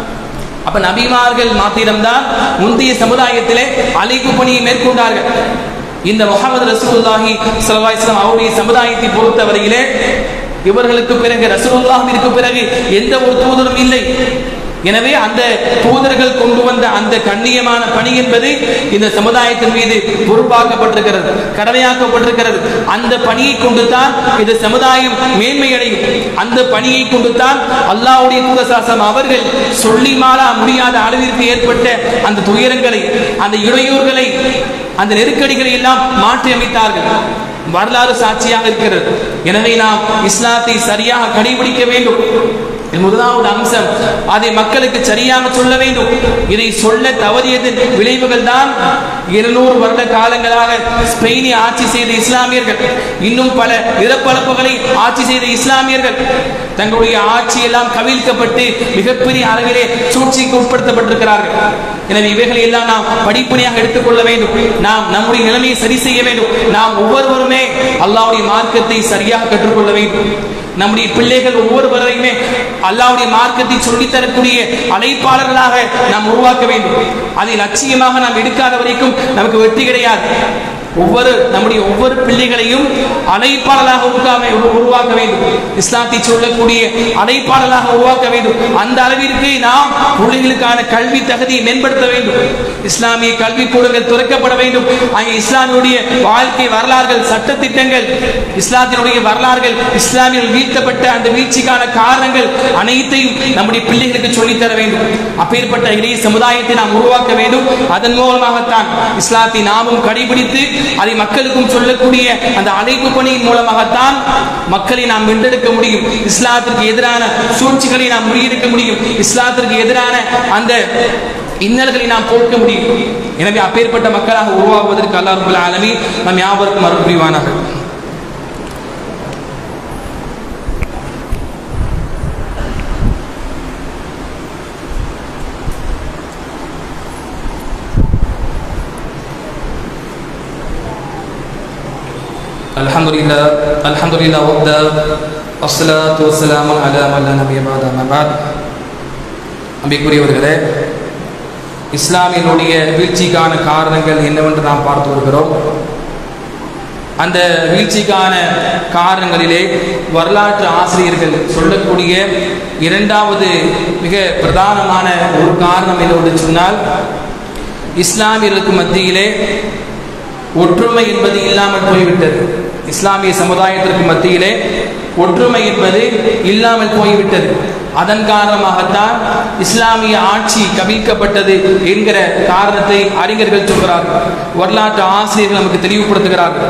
அப்ப நபிமார்கள் மாத்திரம்தான் முந்தைய சமுதாயத்திலே அழைப்பு பணியை மேற்கொண்டார்கள் இந்த முகமது ரசூலுல்லாஹி ஸல்லல்லாஹு அலைஹி வஸல்லம் அவருடைய சமுதாயத்தை பொறுத்தவரையிலே இவர்களுக்கு பிறகு ரசூலுல்லாஹிற்கு பிறகு எந்த ஒரு தூதரும் இல்லை எனவே அந்த தூதர்கள் கொண்டு வந்த அந்த கண்ணியமான பணி என்பது இந்த சமுதாயத்தின் மீது பொறுப்பாக்கப்பட்டிருக்கிறது கடமையாக்கப்பட்டிருக்கிறது அந்த பணியை கொண்டு தான் இந்த சமுதாயம் மேன்மையடையும் அந்த பணியை கொண்டு தான் அல்லாவுடைய தூதசாசம் அவர்கள் சொல்லி மாறா முடியாத அளவிற்கு ஏற்பட்ட அந்த துயரங்களை அந்த இடையூறுகளை அந்த நெருக்கடிகளை எல்லாம் மாற்றி அமைத்தார்கள் வரலாறு சாட்சியாக இருக்கிறது எனவே நாம் இஸ்லாத்தை சரியாக கடைபிடிக்க வேண்டும் இது முதலாவது அம்சம் அதை மக்களுக்கு சரியாக சொல்ல வேண்டும் இதை சொல்ல தவறியதன் விளைவுகள் தான் இருநூறு வருட காலங்களாக ஸ்பெயினை ஆட்சி செய்த இஸ்லாமியர்கள் இன்னும் பல நிறப்பளப்புகளை ஆட்சி செய்த இஸ்லாமியர்கள் தங்களுடைய ஆட்சி எல்லாம் கவிழ்க்கப்பட்டு மிகப்பெரிய அளவிலே சூழ்ச்சிக்கு உட்படுத்தப்பட்டிருக்கிறார்கள் எனவே இவைகளை எல்லாம் நாம் படிப்படியாக எடுத்துக்கொள்ள வேண்டும் நாம் நம்முடைய நிலைமையை சரி செய்ய வேண்டும் நாம் ஒவ்வொருவருமே அல்லாவுடைய மார்க்கத்தை சரியாக கற்றுக்கொள்ள வேண்டும் நம்முடைய பிள்ளைகள் ஒவ்வொருவரையுமே அல்லாவுடைய மார்க்கத்தை சொல்லித் தரக்கூடிய அழைப்பாளர்களாக நாம் உருவாக்க வேண்டும் அதை லட்சியமாக நாம் எடுக்காத வரைக்கும் நமக்கு வெற்றி கிடையாது ஒவ்வொரு நம்முடைய ஒவ்வொரு பிள்ளைகளையும் அழைப்பாளராக உருவாக்க உருவாக்க வேண்டும் இஸ்லாத்தை சொல்லக்கூடிய அழைப்பாளராக உருவாக்க வேண்டும் அந்த அளவிற்கு நாம் பிள்ளைகளுக்கான கல்வி தகுதியை மேம்படுத்த வேண்டும் இஸ்லாமிய கல்வி கூடங்கள் துறக்கப்பட வேண்டும் அங்கே இஸ்லாமியுடைய வாழ்க்கை வரலாறுகள் சட்டத்திட்டங்கள் இஸ்லாத்தினுடைய வரலாறுகள் இஸ்லாமியர்கள் வீழ்த்தப்பட்ட அந்த வீழ்ச்சிக்கான காரணங்கள் அனைத்தையும் நம்முடைய பிள்ளைகளுக்கு சொல்லித் தர வேண்டும் அப்பேற்பட்ட இடையே சமுதாயத்தை நாம் உருவாக்க வேண்டும் அதன் மூலமாகத்தான் இஸ்லாத்தை நாமும் கடைபிடித்து அதை மக்களுக்கும் சொல்லக்கூடிய அந்த அழைப்பு பணியின் மூலமாகத்தான் மக்களை நாம் வென்றெடுக்க முடியும் இஸ்லாத்திற்கு எதிரான சூழ்ச்சிகளை நாம் முறியெடுக்க முடியும் இஸ்லாத்திற்கு எதிரான அந்த இன்னல்களை நாம் போக்க முடியும் எனவே அப்பேற்பட்ட மக்களாக உருவாகுவதற்கு அல்லாஹ் ரபுல் ஆலமீ நம் யாவருக்கும் அருள் புரிவானாக الحمد لله الحمد لله وحده والصلاة والسلام على من لا نبي بعد أما بعد அம்பிக்குரியவர்களே இஸ்லாமியனுடைய வீழ்ச்சிக்கான காரணங்கள் என்னவென்று நாம் பார்த்து வருகிறோம் அந்த வீழ்ச்சிக்கான காரணங்களிலே வரலாற்று ஆசிரியர்கள் சொல்லக்கூடிய இரண்டாவது மிக பிரதானமான ஒரு காரணம் என்னவென்று சொன்னால் இஸ்லாமியர்களுக்கு மத்தியிலே ஒற்றுமை என்பது இல்லாமல் போய்விட்டது இஸ்லாமிய சமுதாயத்திற்கு மத்தியிலே ஒற்றுமை என்பது இல்லாமல் போய்விட்டது அதன் காரணமாகத்தான் இஸ்லாமிய ஆட்சி கவிழ்க்கப்பட்டது என்கிற காரணத்தை அறிஞர்கள் சொல்கிறார்கள் வரலாற்று ஆசிரியர்கள் நமக்கு தெளிவுபடுத்துகிறார்கள்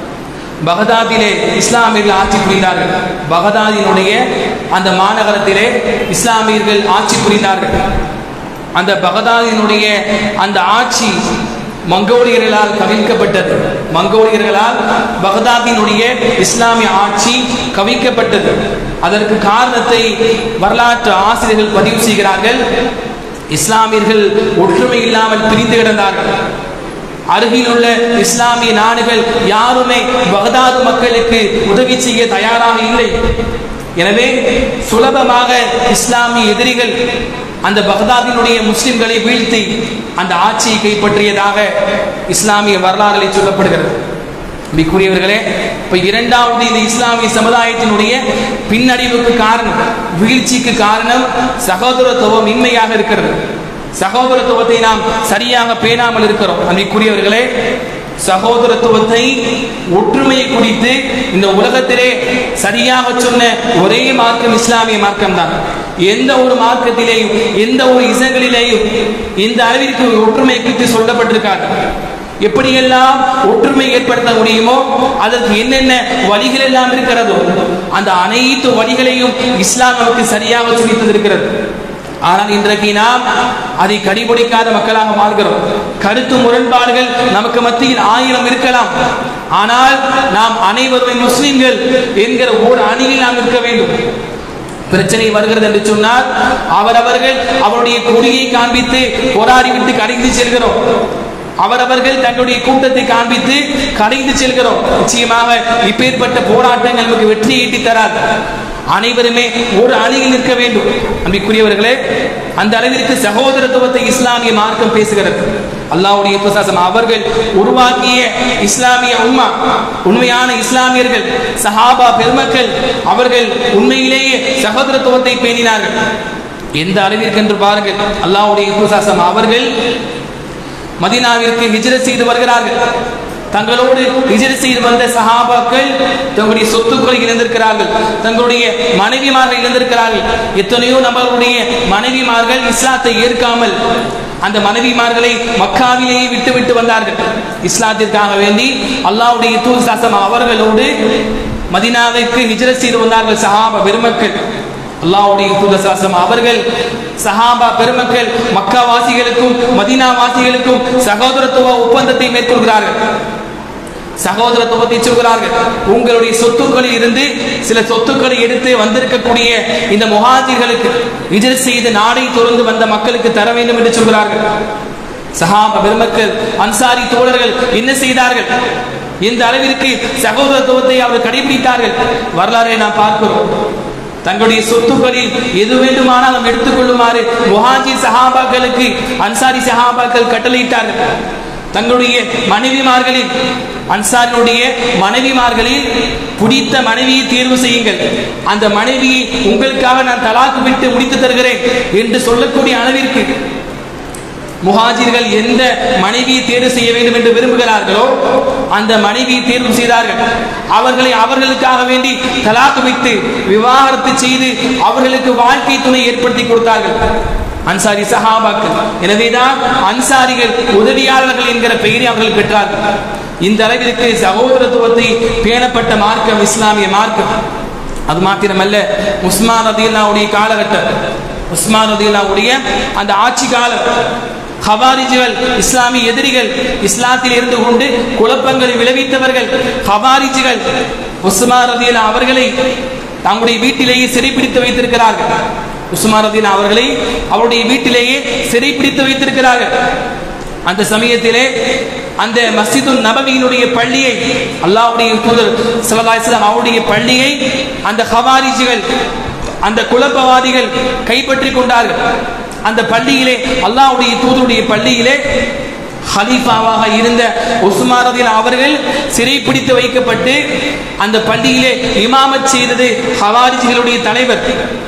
பகதாதிலே இஸ்லாமியர்கள் ஆட்சி புரிந்தார்கள் பகதாதினுடைய அந்த மாநகரத்திலே இஸ்லாமியர்கள் ஆட்சி புரிந்தார்கள் அந்த பகதாதினுடைய அந்த ஆட்சி மங்கோலியர்களால் கவிழ்க்கப்பட்டது மங்கோலியர்களால் பகதாதினுடைய இஸ்லாமிய ஆட்சி கவிழ்க்கப்பட்டது அதற்கு காரணத்தை வரலாற்று ஆசிரியர்கள் பதிவு செய்கிறார்கள் இஸ்லாமியர்கள் ஒற்றுமை இல்லாமல் பிரிந்து கிடந்தார்கள் அருகில் உள்ள இஸ்லாமிய நாடுகள் யாருமே பகதாது மக்களுக்கு உதவி செய்ய தயாராக இல்லை எனவே சுலபமாக இஸ்லாமிய எதிரிகள் அந்த பகதாதினுடைய முஸ்லிம்களை வீழ்த்தி அந்த ஆட்சியை கைப்பற்றியதாக இஸ்லாமிய வரலாறுகளில் சொல்லப்படுகிறது கூறியவர்களே இப்ப இரண்டாவது இந்த இஸ்லாமிய சமுதாயத்தினுடைய பின்னடைவுக்கு காரணம் வீழ்ச்சிக்கு காரணம் சகோதரத்துவம் இன்மையாக இருக்கிறது சகோதரத்துவத்தை நாம் சரியாக பேணாமல் இருக்கிறோம் அன்றைக்குரியவர்களே சகோதரத்துவத்தை ஒற்றுமையை குறித்து இந்த உலகத்திலே சரியாக சொன்ன ஒரே மார்க்கம் இஸ்லாமிய மார்க்கம் தான் எந்த ஒரு மார்க்கத்திலேயும் எந்த ஒரு இசங்களிலேயும் இந்த அளவிற்கு ஒற்றுமை குறித்து சொல்லப்பட்டிருக்காது எப்படியெல்லாம் ஒற்றுமை ஏற்படுத்த முடியுமோ அதற்கு என்னென்ன வழிகள் எல்லாம் இருக்கிறதோ அந்த அனைத்து வழிகளையும் இஸ்லாம் நமக்கு சரியாக சொல்லி தந்திருக்கிறது ஆனால் இன்றைக்கு நாம் அதை கடைபிடிக்காத மக்களாக வாழ்கிறோம் கருத்து முரண்பாடுகள் நமக்கு மத்தியில் ஆயிரம் இருக்கலாம் ஆனால் நாம் அனைவருமே முஸ்லிம்கள் என்கிற ஓர் அணியில் நாம் இருக்க வேண்டும் பிரச்சனை வருகிறது என்று சொன்னால் அவரவர்கள் அவருடைய கொடியை காண்பித்து போராடி விட்டு கடைந்து செல்கிறோம் அவரவர்கள் தங்களுடைய கூட்டத்தை காண்பித்து கடைந்து செல்கிறோம் நிச்சயமாக இப்பேற்பட்ட போராட்டங்கள் நமக்கு வெற்றி ஈட்டி தராது அனைவருமே ஒரு அணியில் நிற்க வேண்டும் அன்பிற்குரியவர்களே அந்த அளவிற்கு சகோதரத்துவத்தை இஸ்லாமிய மார்க்கம் பேசுகிறது அல்லாவுடைய பிரசாசம் அவர்கள் உருவாக்கிய இஸ்லாமிய உண்மா உண்மையான இஸ்லாமியர்கள் சஹாபா பெருமக்கள் அவர்கள் உண்மையிலேயே சகோதரத்துவத்தை பேணினார்கள் எந்த அளவிற்கு என்று பாருங்கள் அல்லாவுடைய பிரசாசம் அவர்கள் மதினாவிற்கு ஹிஜ்ரத் செய்து வருகிறார்கள் தங்களோடு ஹிஜ்ரத் செய்து வந்த சஹாபாக்கள் தங்களுடைய சொத்துக்களை இழந்திருக்கிறார்கள் தங்களுடைய மனைவிமார்கள் இழந்திருக்கிறார்கள் எத்தனையோ நபர்களுடைய மனைவிமார்கள் இஸ்லாத்தை ஏற்காமல் அந்த மனைவிமார்களை மக்காவிலேயே விட்டு விட்டு வந்தார்கள் இஸ்லாத்திற்காக வேண்டி அல்லாஹ்வுடைய தூர் சாசம் அவர்களோடு மதினாவிற்கு ஹிஜ்ரத் செய்து வந்தார்கள் சஹாபா பெருமக்கள் அல்லாஹ்வுடைய தூதர் சாசம் அவர்கள் சஹாபா பெருமக்கள் மக்கா வாசிகளுக்கும் மதீனா வாசிகளுக்கும் சகோதரத்துவ ஒப்பந்தத்தை மேற்கொள்கிறார்கள் சகோதரத்துவத்தை சொல்கிறார்கள் உங்களுடைய சொத்துக்களில் இருந்து சில சொத்துக்களை எடுத்து வந்திருக்கக்கூடிய இந்த முஹாஜிர்களுக்கு விஜய் செய்து நாடை தொடர்ந்து வந்த மக்களுக்கு தர வேண்டும் என்று சொல்கிறார்கள் சஹாபா பெருமக்கள் அன்சாரி தோழர்கள் என்ன செய்தார்கள் இந்த அளவிற்கு சகோதரத்துவத்தை அவர் கடைபிடித்தார்கள் வரலாறை நாம் பார்க்கிறோம் தங்களுடைய சொத்துக்களில் எது வேண்டுமானால் நாம் எடுத்துக்கொள்ளுமாறு முஹாஜி சஹாபாக்களுக்கு அன்சாரி சஹாபாக்கள் கட்டளையிட்டார்கள் தங்களுடைய மனைவிமார்களில் அன்சாரினுடைய மனைவிமார்களில் பிடித்த மனைவியை தேர்வு செய்யுங்கள் அந்த மனைவியை உங்களுக்காக நான் தலாக்கு விட்டு முடித்து தருகிறேன் என்று சொல்லக்கூடிய அளவிற்கு முஹாஜிர்கள் எந்த மனைவியை தேர்வு செய்ய வேண்டும் என்று விரும்புகிறார்களோ அந்த மனைவியை தேர்வு செய்தார்கள் அவர்களை அவர்களுக்காக வேண்டி தலாக்கு வைத்து விவாகரத்து செய்து அவர்களுக்கு வாழ்க்கை துணை ஏற்படுத்தி கொடுத்தார்கள் அன்சாரி சஹாபாக்கள் எனவேதான் அன்சாரிகள் உதவியாளர்கள் என்கிற பெயரை அவர்கள் பெற்றார்கள் இந்த அளவிற்கு சகோதரத்துவத்தை பேணப்பட்ட மார்க்கம் இஸ்லாமிய மார்க்கம் அது மாத்திரமல்ல உஸ்மான் ரதியுல்லாவுடைய காலகட்டம் உஸ்மான் ரதியுல்லாவுடைய அந்த ஆட்சி காலம் ஹவாரிஜுகள் இஸ்லாமிய எதிரிகள் இஸ்லாத்தில் இருந்து கொண்டு குழப்பங்களை விளைவித்தவர்கள் ஹவாரிஜுகள் உஸ்மான் ரதியுல்லா அவர்களை தங்களுடைய வீட்டிலேயே சிறைப்பிடித்து வைத்திருக்கிறார்கள் உஸ்மான் ரதியுல்லா அவர்களை அவருடைய வீட்டிலேயே சிறைப்பிடித்து வைத்திருக்கிறார்கள் அந்த சமயத்திலே அந்த மஸ்ஜிது நபவியினுடைய பள்ளியை அல்லாஹ்வுடைய தூதர் ஸல்லல்லாஹு அலைஹி வஸல்லம் அவருடைய பள்ளியை அந்த ஹவாரிஜிகள் அந்த குழப்பவாதிகள் கைப்பற்றி கொண்டார்கள் அந்த பள்ளியிலே அல்லாஹ்வுடைய தூதருடைய பள்ளியிலே ஹலீஃபாவாக இருந்த உஸ்மாரதின் அவர்கள் சிறைப்பிடித்து வைக்கப்பட்டு அந்த பள்ளியிலே இமாமத் செய்தது ஹவாரிஜிகளுடைய தலைவர்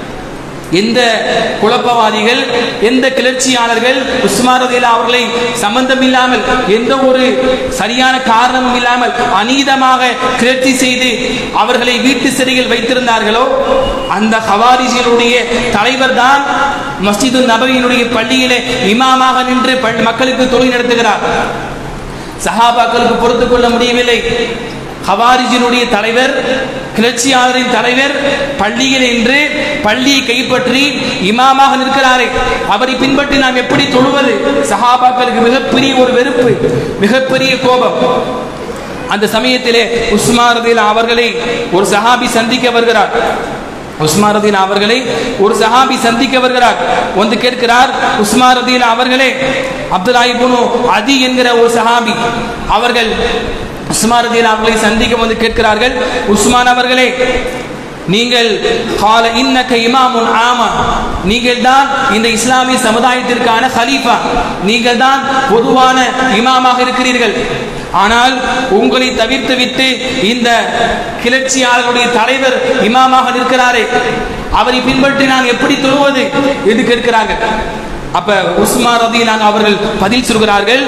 எந்த குழப்பவாதிகள் எந்த கிளர்ச்சியாளர்கள் உஸ்மாரதில் அவர்களை சம்பந்தம் இல்லாமல் எந்த ஒரு சரியான காரணமும் இல்லாமல் அநீதமாக கிளர்ச்சி செய்து அவர்களை வீட்டு சிறையில் வைத்திருந்தார்களோ அந்த ஹவாரிஜிகளுடைய தலைவர் தான் மஸ்ஜிது நபவியினுடைய பள்ளியிலே இமாமாக நின்று பள்- மக்களுக்கு தொழில் நடத்துகிறார் சஹாபாக்களுக்கு பொறுத்துக் கொள்ள முடியவில்லை ஹவாரிஜினுடைய தலைவர் கிளர்ச்சியாளரின் தலைவர் பள்ளியில் நின்று பள்ளியை கைப்பற்றி இமாமாக நிற்கிறாரே அவரை பின்பற்றி நாம் எப்படி தொழுவது சஹாபாக்களுக்கு மிகப்பெரிய ஒரு வெறுப்பு மிகப்பெரிய கோபம் அந்த சமயத்திலே உஸ்மாரதில் அவர்களை ஒரு சஹாபி சந்திக்க வருகிறார் உஸ்மாரதீன் அவர்களை ஒரு சஹாபி சந்திக்க வருகிறார் வந்து கேட்கிறார் உஸ்மாரதீன் அவர்களே அப்துல்லா இப்னு அதி என்கிற ஒரு சஹாபி அவர்கள் உஸ்மாரதீன் அவர்களை சந்திக்க வந்து கேட்கிறார்கள் உஸ்மான் அவர்களே நீங்கள் கால இன்னக்க இமாமுன் ஆமா நீங்கள் தான் இந்த இஸ்லாமிய சமுதாயத்திற்கான ஹலீஃபா நீங்கள் தான் பொதுவான இமாமாக இருக்கிறீர்கள் ஆனால் உங்களை தவிர்த்து விட்டு இந்த கிளர்ச்சியாளர்களுடைய தலைவர் இமாமாக நிற்கிறாரே அவரை பின்பற்றி நான் எப்படி தொழுவது என்று கேட்கிறார்கள் அப்ப உஸ்மான் ரதியல்லாஹு அவர்கள் பதில் சொல்கிறார்கள்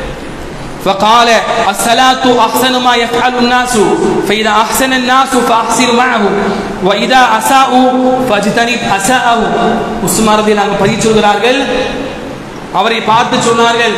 فقال الصلاة أحسن ما يفعل الناس فإذا أحسن الناس فأحسن معهم وإذا أساءوا فاجتنب أساءه உஸ்மான் ரதியல்லாஹு பதில் சொல்கிறார்கள் அவரை பார்த்து சொன்னார்கள்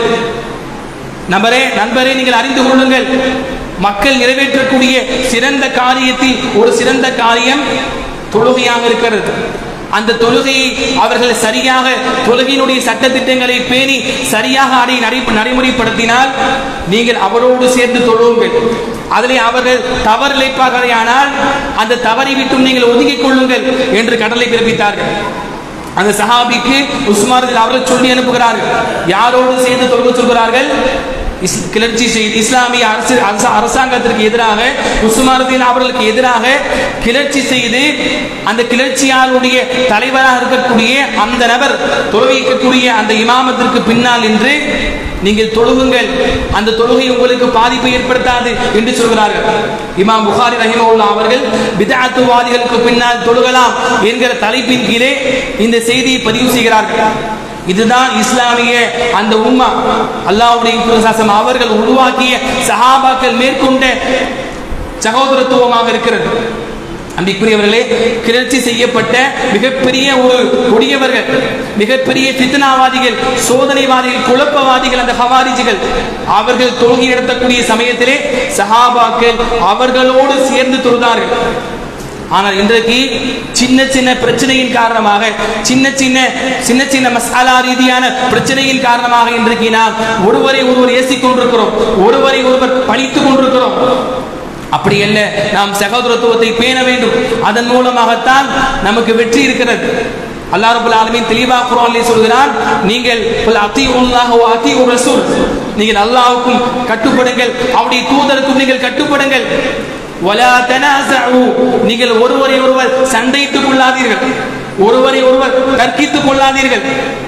நபரே நண்பரே நீங்கள் அறிந்து கொள்ளுங்கள் மக்கள் நிறைவேற்றக்கூடிய சிறந்த காரியத்தில் ஒரு சிறந்த காரியம் தொழுகையாக இருக்கிறது அந்த தொழுகையை அவர்கள் சரியாக தொழுகையினுடைய சட்டத்திட்டங்களை பேணி சரியாக அதை நடை நடைமுறைப்படுத்தினால் நீங்கள் அவரோடு சேர்ந்து தொழுவுங்கள் அதிலே அவர்கள் தவறு இழைப்பார்களே ஆனால் அந்த தவறை விட்டும் நீங்கள் ஒதுங்கிக் கொள்ளுங்கள் என்று கடலை பிறப்பித்தார்கள் அந்த சஹாபிக்கு உஸ்மான் அவர்கள் சொல்லி அனுப்புகிறார்கள் யாரோடு சேர்ந்து தொழுக சொல்கிறார்கள் இஸ்- கிளர்ச்சி செய்து இஸ்லாமிய அரசு அரச- அரசாங்கத்திற்கு எதிராக உஸ்மானுதீன் அவர்களுக்கு எதிராக கிளர்ச்சி செய்து அந்த கிளர்ச்சியாளுடைய தலைவராக இருக்கக்கூடிய அந்த நபர் தொழுவிக்கக்கூடிய அந்த இமாமத்திற்கு பின்னால் நின்று நீங்கள் தொழுகுங்கள் அந்த தொழுகை உங்களுக்கு பாதிப்பை ஏற்படுத்தாது என்று சொல்கிறார்கள் இமாம் புகாரி ரஹிமவுல்லா அவர்கள் பிதாத்துவாதிகளுக்கு பின்னால் தொழுகலாம் என்கிற தலைப்பின் கீழே இந்த செய்தியை பதிவு செய்கிறார்கள் இதுதான் இஸ்லாமிய அந்த உம்மா அல்லாஹ்வுடைய பிரசாசம் அவர்கள் உருவாக்கிய சஹாபாக்கள் மேற்கொண்ட சகோதரத்துவமாக இருக்கிறது அன்பிற்குரியவர்களே கிளர்ச்சி செய்யப்பட்ட மிகப்பெரிய ஒரு கொடியவர்கள் மிகப்பெரிய பித்னாவாதிகள் சோதனைவாதிகள் குழப்பவாதிகள் அந்த ஹவாரிஜிகள் அவர்கள் தொழுகை நடத்தக்கூடிய சமயத்திலே சஹாபாக்கள் அவர்களோடு சேர்ந்து தொழுதார்கள் ஆனால் இன்றைக்கு சின்ன சின்ன பிரச்சனையின் காரணமாக சின்ன சின்ன சின்ன சின்ன மசாலா ரீதியான பிரச்சனையின் காரணமாக இன்றைக்கு நாம் ஒருவரை ஒருவர் ஏசிக் கொண்டிருக்கிறோம் ஒருவரை ஒருவர் பழித்துக் கொண்டிருக்கிறோம் அப்படி அல்ல நாம் சகோதரத்துவத்தை பேண வேண்டும் அதன் மூலமாகத்தான் நமக்கு வெற்றி இருக்கிறது அல்லாஹ் ரபுல் ஆலமீன் தெளிவா குர்ஆனிலே சொல்கிறான் நீங்கள் குல் அத்தீஉல்லாஹ் வ அத்தீஉர் ரசூல் நீங்கள் அல்லாஹ்வுக்கும் கட்டுப்படுங்கள் அவருடைய தூதருக்கும் நீங்கள் கட்டுப்படுங்கள் வலா தனாசஉ நீங்கள் ஒருவரை ஒருவர் சண்டையிட்டுக் கொள்ளாதீர்கள் ஒருவரை ஒருவர் தர்க்கித்துக் கொள்ளாதீர்கள்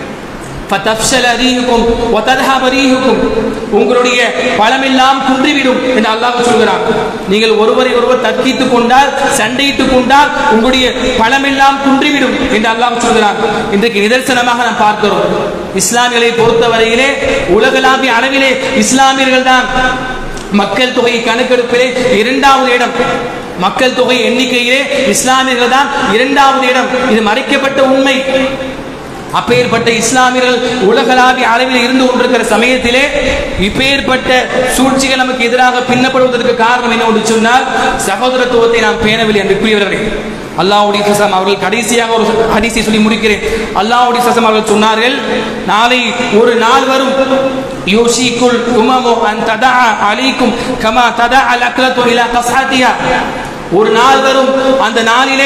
ஃபதஃப்ஷல ரீஹுக்கும் வதத்ஹப ரீஹுக்கும் உங்களுடைய பலமெல்லாம் குன்றிவிடும் என்று அல்லாஹ் சொல்கிறான் நீங்கள் ஒருவரை ஒருவர் தர்க்கித்துக் கொண்டால் சண்டையிட்டுக் கொண்டால் உங்களுடைய பலமெல்லாம் குன்றிவிடும் என்று அல்லாஹ் சொல்கிறான் இன்றைக்கு நிதர்சனமாக நாம் பார்க்கிறோம் இஸ்லாமியர்களை பொறுத்தவரையிலே உலகளாவிய அளவிலே இஸ்லாமியர்கள் தான் மக்கள் தொகை கணக்கெடுப்பிலே இரண்டாவது இடம் மக்கள் தொகை எண்ணிக்கையிலே இஸ்லாமியர்கள் தான் இரண்டாவது இடம் இது மறைக்கப்பட்ட உண்மை அப்பேற்பட்ட இஸ்லாமியர்கள் உலகளாவிய அளவில் இருந்து கொண்டிருக்கிற சமயத்திலே இப்பேற்பட்ட சூழ்ச்சிகள் நமக்கு எதிராக பின்னப்படுவதற்கு காரணம் என்ன என்று சொன்னால் சகோதரத்துவத்தை நாம் பேணவில்லை என்று கூறியவர்களே அல்லாஹ்வுடைய சசம் அவர்கள் கடைசியாக ஒரு ஹதீஸை சொல்லி முடிக்கிறேன் அல்லாஹ்வுடைய சசம் அவர்கள் சொன்னார்கள் நாளை ஒரு நாள் வரும் யோசிக்குல் உமமு அன் ததா அலைக்கும் கமா ததா அல் அக்லத்து இலா கஸ்ஹாத்திஹா ஒரு நாள் வரும் அந்த நாளிலே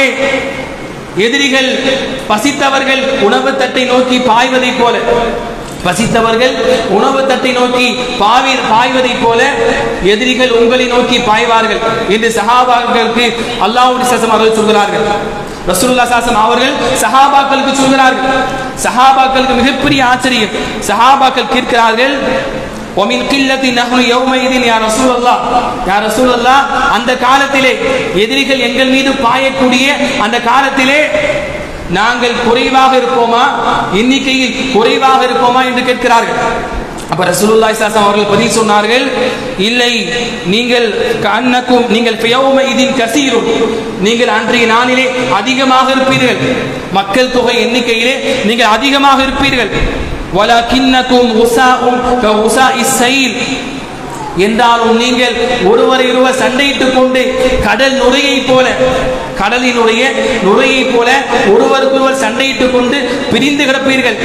எதிரிகள் பசித்தவர்கள் உணவு தட்டை நோக்கி பாய்வதைப் போல பசித்தவர்கள் உணவு தட்டை நோக்கி பாவி பாய்வதைப் போல எதிரிகள் உங்களை நோக்கி பாய்வார்கள் என்று சஹாபாக்களுக்கு அல்லாஹ்வுடைய சசம் அவர்கள் சொல்கிறார்கள் ரசூலுல்லா சாசம் அவர்கள் சஹாபாக்களுக்கு சொல்கிறார்கள் சஹாபாக்களுக்கு மிகப்பெரிய ஆச்சரியம் சஹாபாக்கள் கேட்கிறார்கள் ومن قلة نحن يومئذ يا رسول الله يا رسول الله அந்த காலத்திலே எதிரிகள் எங்கள் மீது பாயக்கூடிய அந்த காலத்திலே நாங்கள் குறைவாக இருப்போமா எண்ணிக்கையில் குறைவாக இருப்போமா என்று கேட்கிறார்கள் அப்ப ரசூலுல்லாஹி ஸல்லல்லாஹு அவர்கள் பதில் சொன்னார்கள் இல்லை நீங்கள் கண்ணக்கும் நீங்கள் ஃபியௌம இதின் கசீரும் நீங்கள் அன்றைய நாளிலே அதிகமாக இருப்பீர்கள் மக்கள் தொகை எண்ணிக்கையிலே நீங்கள் அதிகமாக இருப்பீர்கள் வலகின்னக்கும் உசாஉம் கஉசாஇ ஸைல் என்றாலும் நீங்கள் ஒருவரை ஒருவர் சண்டையிட்டுக் கொண்டு கடல் நுரையை போல கடலினுடைய நுரையை போல ஒருவருக்கொருவர் சண்டையிட்டுக் கொண்டு பிரிந்து கிடப்பீர்கள்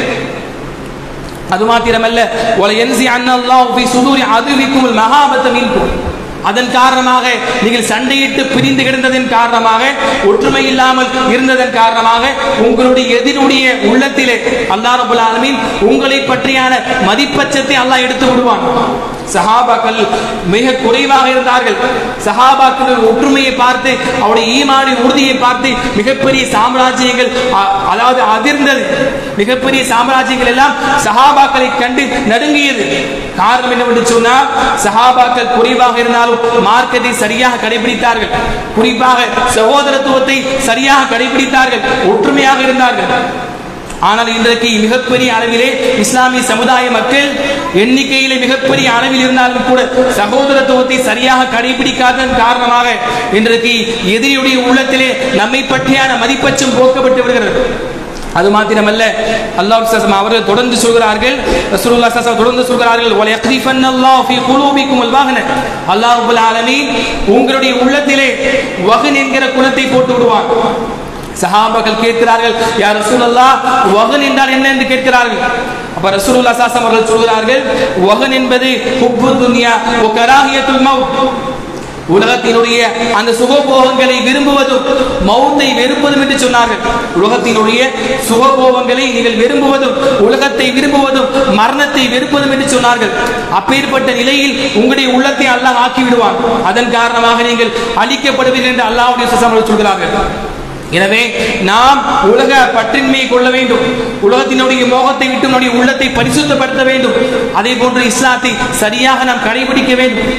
அது மாத்திரமல்ல ஒல என்சி அன்னல்லாஹ் ஃபி சுதூரி அதுவிக்கும் மகாபத்த மின்கும் அதன் காரணமாக நீங்கள் சண்டையிட்டு பிரிந்து கிடந்ததன் காரணமாக ஒற்றுமை இல்லாமல் இருந்ததன் காரணமாக உங்களுடைய எதிரினுடைய உள்ளத்திலே அல்லாஹ் ரபுல் ஆலமீன் உங்களை பற்றியான மதிப்பச்சத்தை அல்லாஹ் எடுத்து விடுவான் சஹாபாக்கள் மிக குறைவாக இருந்தார்கள் சஹாபாக்களின் ஒற்றுமையை பார்த்து அவருடைய ஈமானின் உறுதியை பார்த்து மிகப்பெரிய சாம்ராஜ்யங்கள் அ- அதாவது அதிர்ந்தது மிகப்பெரிய சாம்ராஜ்யங்கள் எல்லாம் சஹாபாக்களை கண்டு நடுங்கியது காரணம் என்னவென்று சொன்னால் சஹாபாக்கள் குறைவாக இருந்தாலும் மார்க்கத்தை சரியாக கடைபிடித்தார்கள் குறிப்பாக சகோதரத்துவத்தை சரியாக கடைபிடித்தார்கள் ஒற்றுமையாக இருந்தார்கள் ஆனால் இன்றைக்கு மிகப்பெரிய அளவிலே இஸ்லாமிய சமுதாய மக்கள் எண்ணிக்கையிலே மிகப்பெரிய அளவில் இருந்தாலும் கூட சகோதரத்துவத்தை சரியாக கடைபிடிக்காததன் காரணமாக இன்றைக்கு எதிரியுடைய உள்ளத்திலே நம்மை பற்றியான மதிப்பச்சம் போக்கப்பட்டு விடுகிறது அது மாத்திரமல்ல அல்லாஹ் சஸம் அவர்கள் தொடர்ந்து சொல்கிறார்கள் ரசூலுல்லாஹ் சஸம் தொடர்ந்து சொல்கிறார்கள் வல யக்ரிஃபன்னல்லாஹு ஃபீ குலூபிக்கும் அல்வஹன அல்லாஹ் ரப்பல் ஆலமீன் உங்களுடைய உள்ளத்திலே வஹன் என்கிற குணத்தை போட்டு விடுவான் சஹாபாக்கள் கேட்கிறார்கள் யார் ரசூலுல்லாஹ் வஹன் என்றால் என்ன என்று கேட்கிறார்கள் அப்ப ரசூலுல்லாஹ் ஸல்லல்லாஹு அவர்கள் சொல்கிறார்கள் வஹன் என்பது ஹுப்பு துன்யா வ கராஹியத்துல் மவுத் உலகத்தினுடைய அந்த சுகபோகங்களை விரும்புவதும் மௌத்தை வெறுப்பதும் என்று சொன்னார்கள் உலகத்தினுடைய சுகபோகங்களை நீங்கள் விரும்புவதும் உலகத்தை விரும்புவதும் மரணத்தை வெறுப்பதும் என்று சொன்னார்கள் அப்பேற்பட்ட நிலையில் உங்களுடைய உள்ளத்தை அல்லாஹ் ஆக்கி விடுவான் அதன் காரணமாக நீங்கள் அழிக்கப்படுவீர்கள் என்று அல்லாஹ்வுடைய சுசமர்கள் சொல்கிறார்கள் எனவே நாம் உலக பற்றின்மையை கொள்ள வேண்டும் உலகத்தினுடைய மோகத்தை விட்டு நம்முடைய உள்ளத்தை பரிசுத்தப்படுத்த வேண்டும் அதே போன்று இஸ்லாத்தை சரியாக நாம் கடைபிடிக்க வேண்டும்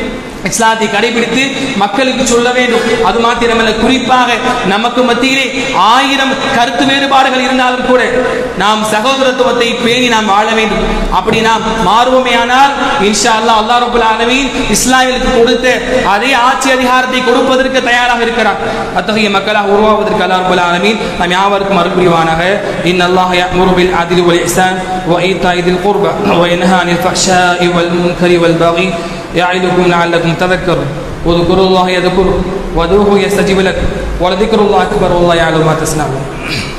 இஸ்லாத்தை கடைபிடித்து மக்களுக்கு சொல்ல வேண்டும் அது மாத்திரமல்ல குறிப்பாக நமக்கு மத்தியிலே ஆயிரம் கருத்து வேறுபாடுகள் இருந்தாலும் கூட நாம் சகோதரத்துவத்தை பேணி நாம் வாழ வேண்டும் அப்படி நாம் மாறுவோமேயானால் இன்ஷா அல்லாஹ் அல்லாஹ் ரபுல் ஆலமீன் இஸ்லாமிற்கு கொடுத்த அதே ஆட்சி அதிகாரத்தை கொடுப்பதற்கு தயாராக இருக்கிறார் அத்தகைய மக்களாக உருவாவதற்கு அல்லாஹ் ரபுல் ஆலமீன் நாம் யாவருக்கும் அருள்புரிவானாக இன் அல்லாஹ் يأمر بالعدل والإحسان وإيتاء ذي القربى وينهى عن الفحشاء والمنكر والبغي يعظكم لعلكم تذكرون واذكروا الله يذكركم وادعوه يستجيب لكم ولذكر الله أكبر والله يعلم ما تصنعون